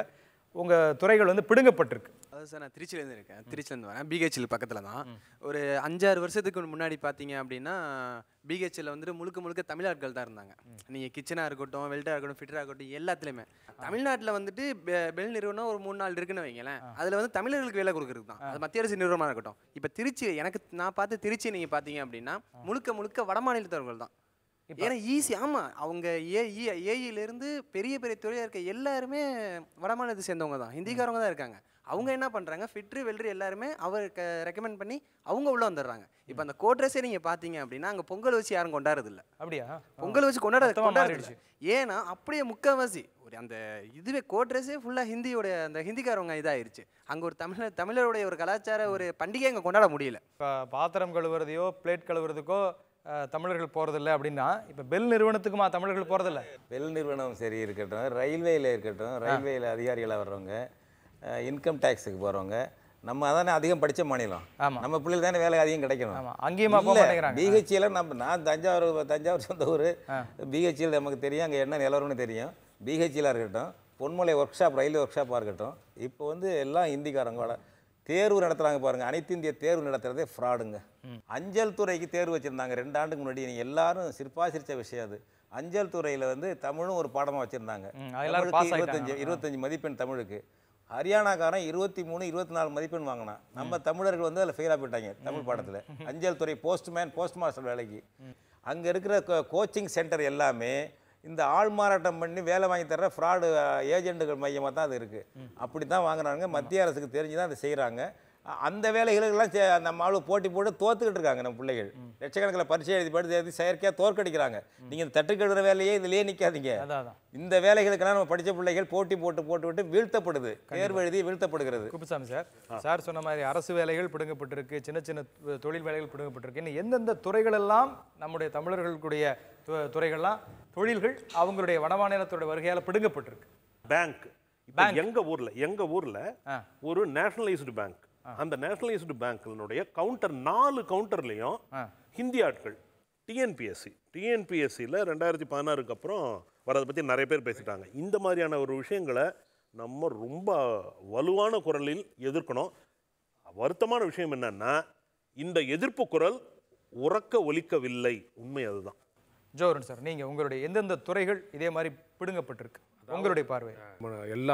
உங்கள் துறைகள் வந்து பிடுங்கப்பட்டிருக்கு அதாவது சார் நான் திருச்சியிலேருந்து இருக்கேன் திருச்சிலேருந்து வரேன் பிஹெச்எல் பக்கத்தில் தான் ஒரு அஞ்சாறு வருஷத்துக்கு முன்னாடி பார்த்தீங்க அப்படின்னா பிஹெச்எல் வந்துட்டு முழுக்க முழுக்க தமிழாட்கள் தான் இருந்தாங்க நீங்கள் கிச்சனாக இருக்கட்டும் வெல்டாக இருக்கட்டும் ஃபிட்டராக இருக்கட்டும் எல்லாத்துலேயுமே தமிழ்நாட்டில் வந்துட்டு பெ- பெல் நிறுவனம் ஒரு மூணு நாள் இருக்குன்னு வைங்களேன் அதில் வந்து தமிழர்களுக்கு வேலை கொடுக்குறது தான் அது மத்திய அரசு நிறுவனமாக இருக்கட்டும் இப்போ திருச்சி எனக்கு நான் பார்த்து திருச்சி நீங்கள் பார்த்தீங்க அப்படின்னா முழுக்க முழுக்க வட மாநிலத்தவர்கள் தான் ஏன்னா ஈஸி ஆமாம் அவங்க ஏ ஏஇலேருந்து பெரிய பெரிய துறையாக இருக்க எல்லாருமே வட மாநிலத்தை சேர்ந்தவங்க தான் ஹிந்திக்காரவங்க தான் இருக்காங்க அவங்க என்ன பண்ணுறாங்க ஃபிட்ரு வெல்ட்ரு எல்லாருமே அவர் ரெக்கமெண்ட் பண்ணி அவங்க உள்ளே வந்துடுறாங்க இப்போ அந்த கோட்ரஸே நீங்கள் பார்த்தீங்க அப்படின்னா அங்கே பொங்கல் வச்சு யாரும் கொண்டாடுறதில்ல அப்படியா பொங்கல் வச்சு கொண்டாட மொத்தமா கொண்டாடுறது மாறிடுச்சு. ஏன்னா அப்படியே முக்கால்வாசி ஒரு அந்த இதுவே கோட்ரஸே ஃபுல்லாக ஹிந்தியோட அந்த ஹிந்திக்காரவங்க இதாயிருச்சு அங்கே ஒரு தமிழர் தமிழருடைய ஒரு கலாச்சார ஒரு பண்டிகை அங்கே கொண்டாட முடியல இப்போ பாத்திரம் கழுவுறதையோ பிளேட் கழுவுறதுக்கோ அஹ், தமிழர்கள் போகிறதில்ல அப்படின்னா இப்போ பெல் நிறுவனத்துக்குமா தமிழர்கள் போகிறதில்ல பெல் நிறுவனம் சரி இருக்கட்டும் ரயில்வேயில் இருக்கட்டும் ரயில்வேயில் அதிகாரிகளாக வர்றவங்க இன்கம் டேக்ஸுக்கு போகிறவங்க நம்ம அதானே அதிகம் படித்த மாநிலம் நம்ம பிள்ளைகள் தானே வேலை அதிகம் கிடைக்கணும் அங்கேயுமா போக மாட்டேங்கிறாங்க. பிஹெச்சியில் நம்ம நான் தஞ்சாவூர் தஞ்சாவூர் சொந்த ஊர் பிஹெச்சியில் நமக்கு தெரியும் அங்கே என்ன நிலவரம்னு தெரியும் பிஹெச்சியில் இருக்கட்டும் பொன்மலை ஒர்க் ஷாப் ரயில்வே ஒர்க் ஷாப்பாக இருக்கட்டும் இப்போ வந்து எல்லாம் ஹிந்திக்காரங்களோட தேர்வு நடத்துகிறாங்க பாருங்கள் அனைத்து இந்திய தேர்வு நடத்துகிறதே ஃப்ராடுங்க அஞ்சல் துறைக்கு தேர்வு வச்சுருந்தாங்க ரெண்டு ஆண்டுக்கு முன்னாடி நீங்கள் எல்லாரும் சிரிப்பா சிரிச்ச விஷயம் அது அஞ்சல் துறையில் வந்து தமிழும் ஒரு பாடமாக வச்சுருந்தாங்க ம், அது எல்லாரும் pass ஆயிட்டாங்க. இருபத்தஞ்சு இருபத்தஞ்சு மதிப்பெண் தமிழுக்கு ஹரியானாக்காரன் இருபத்தி மூணு இருபத்தி நாலு மதிப்பெண் வாங்கினான் நம்ம தமிழர்கள் வந்து அதில் ஃபெயிலாக போயிட்டாங்க தமிழ் பாடத்தில் அஞ்சல் துறை போஸ்ட்மேன் போஸ்ட் மாஸ்டர் வேலைக்கு அங்கே இருக்கிற கோச்சிங் சென்டர் எல்லாமே இந்த ஆள் மாறாட்டம் பண்ணி வேலை வாங்கி தர்ற ஃப்ராடு ஏஜென்ட்டுகள் மையமாக தான் அது இருக்குது அப்படி தான் வாங்குறாங்க மத்திய அரசுக்கு தெரிஞ்சு தான் அதை செய்கிறாங்க அந்த வேலைகளுக்கெல்லாம் சே- நம்ம ஆளு போட்டி போட்டு தோத்துக்கிட்டு இருக்காங்க நம்ம பிள்ளைகள் லட்சக்கணக்கில் பரிசை எழுதி படித்து எழுதி செயற்கையாக தோற்கடிக்கிறாங்க நீங்கள் இந்த தட்டுக்கடுற வேலையே இதுலேயே நிற்காதீங்க இந்த வேலைகளுக்கெல்லாம் நம்ம படித்த பிள்ளைகள் போட்டி போட்டு போட்டு விட்டு வீழ்த்தப்படுது தேர்வு எழுதி வீழ்த்தப்படுகிறது குப்புசாமி சார் சார் சொன்ன மாதிரி அரசு வேலைகள் பிடுங்கப்பட்டிருக்கு சின்ன சின்ன து- தொழில் வேலைகள் பிடுங்கப்பட்டிருக்கு இன்னும் எந்தெந்த துறைகள் எல்லாம் நம்முடைய தமிழர்களுடைய து- துறைகள்லாம் தொழில்கள் அவங்களுடைய வடமாநிலத்தோட வருகையால் பிடுங்கப்பட்டிருக்கு பேங்க் இப்போ எங்க ஊர்ல எங்க ஊர்ல ஒரு நேஷனலைஸ்டு பேங்க் அந்த நேஷனலைஸ்டு பேங்க்னுடைய கவுண்டர் நாலு கவுண்டர்லையும் ஹிந்தி ஆட்கள் டிஎன்பிஎஸ்சி டிஎன்பிஎஸ்சியில் ரெண்டாயிரத்தி பதினாறுக்கு அப்புறம் வரதை பற்றி நிறைய பேர் பேசிட்டாங்க இந்த மாதிரியான ஒரு விஷயங்களை நம்ம ரொம்ப வலுவான குரலில் எதிர்க்கணும் வருத்தமான விஷயம் என்னன்னா இந்த எதிர்ப்பு குரல் உறக்க ஒலிக்கவில்லை உண்மை அதுதான் ஜோரன் சார் நீங்கள் உங்களுடைய எந்தெந்த துறைகள் இதே மாதிரி பிடுங்கப்பட்டிருக்கு உங்களுடைய பார்வை நம்ம எல்லா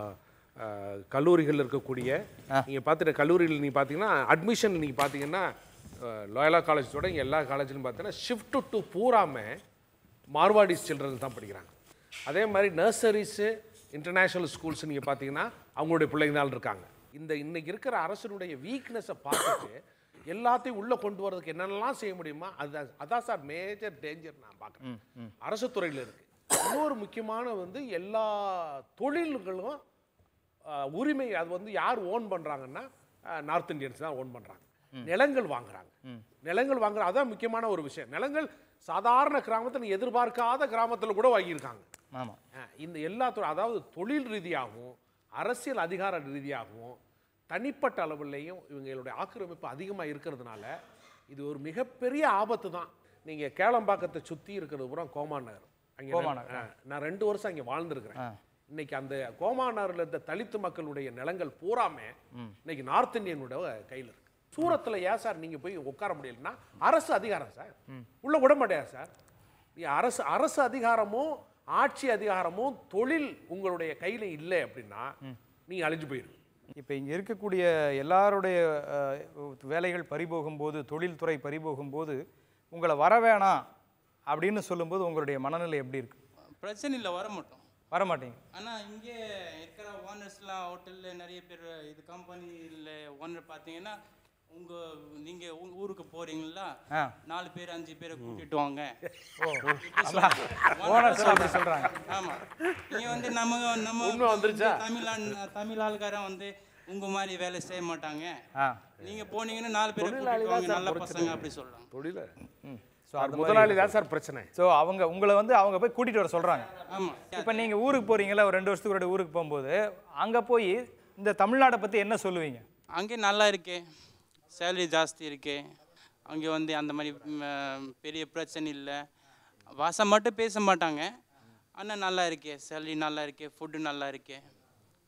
அஹ், கல்லூரிகள் இருக்கக்கூடிய நீங்கள் பார்த்துட்டு கல்லூரியில் நீங்கள் பார்த்தீங்கன்னா அட்மிஷன் நீங்கள் பார்த்தீங்கன்னா லோயலா காலேஜோட இங்கே எல்லா காலேஜ்லையும் பார்த்தீங்கன்னா ஷிஃப்ட் டு பூராமே மார்வாடிஸ் சில்ட்ரன் தான் படிக்கிறாங்க அதே மாதிரி நர்சரிஸு இன்டர்நேஷ்னல் ஸ்கூல்ஸ் நீங்கள் பார்த்தீங்கன்னா அவங்களுடைய பிள்ளைங்க தான் இருக்காங்க இந்த இன்னைக்கு இருக்கிற அரசனுடைய வீக்னஸை பார்த்துட்டு எல்லாத்தையும் உள்ளே கொண்டு வரதுக்கு என்னென்னலாம் செய்ய முடியுமா அதுதான் அதான் சார் மேஜர் டேஞ்சர் நான் பார்க்குறேன் அரசு துறையில் இருக்குது இன்னொரு முக்கியமான வந்து எல்லா தொழில்களும் ஆஹ், உரிமை அது வந்து யார் ஓன் பண்ணுறாங்கன்னா நார்த் இந்தியன்ஸ் தான் ஓன் பண்ணுறாங்க நிலங்கள் வாங்குறாங்க நிலங்கள் வாங்குற அதான் முக்கியமான ஒரு விஷயம் நிலங்கள் சாதாரண கிராமத்தில் எதிர்பார்க்காத கிராமத்தில் கூட வாங்கியிருக்காங்க ஆமாம் அஹ், இந்த எல்லா தொ- அதாவது தொழில் ரீதியாகவும் அரசியல் அதிகார ரீதியாகவும் தனிப்பட்ட அளவுலையும் இவங்களுடைய ஆக்கிரமிப்பு அதிகமாக இருக்கிறதுனால இது ஒரு மிகப்பெரிய ஆபத்து தான் நீங்கள் கேளம்பாக்கத்தை சுற்றி இருக்கிறது பூரா கோமா நகர் அங்கே கோமா நான்- நகர். ஆ, நான் ரெண்டு வருஷம் அங்கே வாழ்ந்துருக்கிறேன் இன்னைக்கு அந்த கோமா நகரில் இருந்த தலித்து மக்களுடைய நிலங்கள் பூராமே இன்னைக்கு நார்த் இந்தியனோட கையில் இருக்கு சூரத்தில் ஏன் சார் நீங்கள் போய் உட்கார முடியலன்னா அரசு அதிகாரம் சார் உள்ள விட மாட்டேயா சார் நீ அரசு அரசு அதிகாரமும் ஆட்சி அதிகாரமும் தொழில் உங்களுடைய கையில் இல்லை அப்படின்னா நீங்கள் அழிஞ்சு போயிரு இப்போ இங்கே இருக்கக்கூடிய எல்லாருடைய அஹ், வேலைகள் பறிபோகும்போது தொழில்துறை பறிபோகும்போது உங்களை வர வேணாம் அப்படின்னு சொல்லும்போது உங்களுடைய மனநிலை எப்படி இருக்கு பிரச்சனை இல்லை வர மாட்டோம் வர மாட்டீங்க ஆனால் இங்கே இருக்கிற ஓனர்ஸ்லாம் ஹோட்டலில் நிறைய பேர் இது கம்பெனியில் ஓனர் பார்த்தீங்கன்னா உங்கள் நீங்கள் ஊருக்கு போகிறீங்களா ஆ. நாலு பேர் அஞ்சு பேரை கூட்டிட்டு வாங்க ஓ, இப்படி அதான். சொல்றாங்க. owners எல்லாம் அப்படி சொல்றாங்க. ஆமாம் இங்கே வந்து நம்ம நம்ம உண்மை வந்துருச்சா? தமிழ் ஆள்- தமிழ் ஆள்காரன் வந்து உங்கள் மாதிரி வேலை செய்ய மாட்டாங்க ஆ நீங்கள் போனீங்கன்னா நாலு பேரை தொழிலாளி கூட்டிட்டு தான் வாங்க சார் நல்ல பிரச்சனை. பசங்க அப்படி சொல்கிறாங்க தொழில ஸோ சார், முதலாளி தான் சார் பிரச்சனை ஸோ அவங்க உங்களை வந்து அவங்க போய் கூட்டிட்டு வர சொல்றாங்க ஆமாம் இப்போ நீங்க ஊருக்கு போறீங்களா ஒரு ரெண்டு வருஷத்துக்கு ஒரு ஊருக்கு போகும்போது அங்க போய் இந்த தமிழ்நாட்டை பத்தி என்ன சொல்லுவீங்க அங்கே நல்லா இருக்கே சேலரி ஜாஸ்தி இருக்கு அங்கே வந்து அந்த மாதிரி ம், பெரிய பிரச்சனை இல்லை வாசம் மட்டும் பேச மாட்டாங்க ஆனால் நல்லா இருக்கே சேலரி நல்லா இருக்கே ஃபுட்டு நல்லா இருக்கே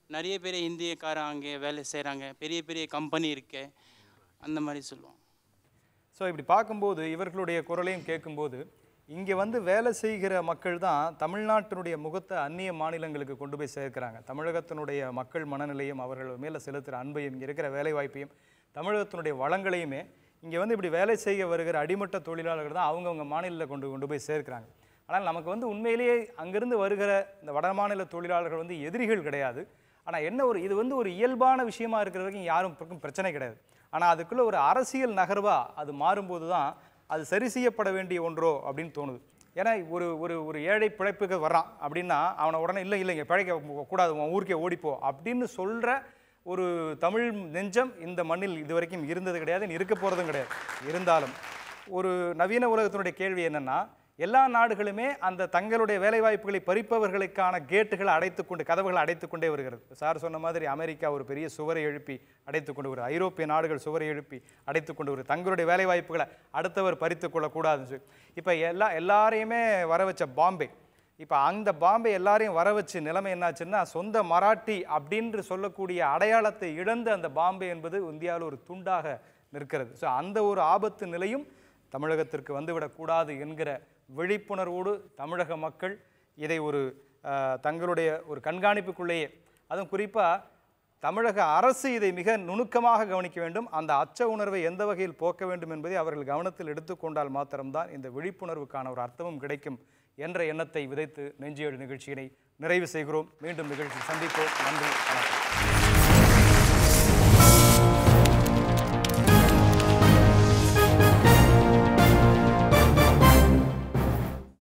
நிறைய பேர் இந்தியக்காரன் அங்கே வேலை செய்கிறாங்க பெரிய பெரிய கம்பெனி இருக்கு அந்த மாதிரி சொல்லுவோம் ஸோ இப்படி பார்க்கும்போது இவர்களுடைய குரலையும் கேட்கும்போது இங்கே வந்து வேலை செய்கிற மக்கள் தான் தமிழ்நாட்டினுடைய முகத்தை அந்நிய மாநிலங்களுக்கு கொண்டு போய் சேர்க்கிறாங்க தமிழகத்தினுடைய மக்கள் மனநிலையும் அவர்கள் மேலே செலுத்துகிற அன்பையும் இங்கே இருக்கிற வேலைவாய்ப்பையும் தமிழகத்தினுடைய வளங்களையுமே இங்கே வந்து இப்படி வேலை செய்ய வருகிற அடிமட்ட தொழிலாளர்கள் தான் அவங்கவுங்க மாநிலத்தில் கொண்டு கொண்டு போய் சேர்க்கிறாங்க ஆனால் நமக்கு வந்து உண்மையிலேயே அங்கிருந்து வருகிற இந்த வட மாநில தொழிலாளர்கள் வந்து எதிரிகள் கிடையாது ஆனால் என்ன ஒரு இது வந்து ஒரு இயல்பான விஷயமா இருக்கிற வரைக்கும் யாரும் பக்கம் பிரச்சனை கிடையாது ஆனால் அதுக்குள்ளே ஒரு அரசியல் நகர்வா அது மாறும்போது தான் அது சரி செய்யப்பட வேண்டிய ஒன்றோ அப்படின்னு தோணுது ஏன்னா ஒரு ஒரு ஒரு ஏழை பிழைப்புக்கு வர்றான் அப்படின்னா அவனை உடனே இல்லை இல்லைங்க பிழைக்க கூடாது உன் ஊருக்கே ஓடிப்போ அப்படின்னு சொல்கிற ஒரு தமிழ் நெஞ்சம் இந்த மண்ணில் இது வரைக்கும் இருந்தது கிடையாது இனி இருக்க போகிறதும் கிடையாது இருந்தாலும் ஒரு நவீன உலகத்தினுடைய கேள்வி என்னன்னா எல்லா நாடுகளுமே அந்த தங்களுடைய வேலைவாய்ப்புகளை பறிப்பவர்களுக்கான கேட்டுகளை அடைத்துக்கொண்டு கதவுகளை அடைத்துக்கொண்டே வருகிறது சார் சொன்ன மாதிரி அமெரிக்கா ஒரு பெரிய சுவரை எழுப்பி அடைத்துக்கொண்டு வருகிறது ஐரோப்பிய நாடுகள் சுவரை எழுப்பி அடைத்துக்கொண்டு வருகிறது தங்களுடைய வேலைவாய்ப்புகளை அடுத்தவர் பறித்து கொள்ளக்கூடாதுன்னு சொல்லி இப்போ எல்லா எல்லாரையுமே வர வச்ச பாம்பே இப்போ அந்த பாம்பே எல்லாரையும் வர வச்சு நிலைமை என்னாச்சுன்னா சொந்த மராட்டி அப்படின்று சொல்லக்கூடிய அடையாளத்தை இழந்த அந்த பாம்பே என்பது இந்தியாவில் ஒரு துண்டாக நிற்கிறது ஸோ அந்த ஒரு ஆபத்து நிலையும் தமிழகத்திற்கு வந்துவிடக்கூடாது என்கிற விழிப்புணர்வோடு தமிழக மக்கள் இதை ஒரு அஹ், தங்களுடைய ஒரு கண்காணிப்புக்குள்ளேயே அதுவும் குறிப்பாக தமிழக அரசு இதை மிக நுணுக்கமாக கவனிக்க வேண்டும் அந்த அச்ச உணர்வை எந்த வகையில் போக்க வேண்டும் என்பதை அவர்கள் கவனத்தில் எடுத்துக்கொண்டால் மாத்திரம்தான் இந்த விழிப்புணர்வுக்கான ஒரு அர்த்தமும் கிடைக்கும் என்ற எண்ணத்தை விதைத்து நெஞ்சியேடு நிகழ்ச்சியினை நிறைவு செய்கிறோம் மீண்டும் நிகழ்ச்சி சந்திப்போம் நன்றி வணக்கம்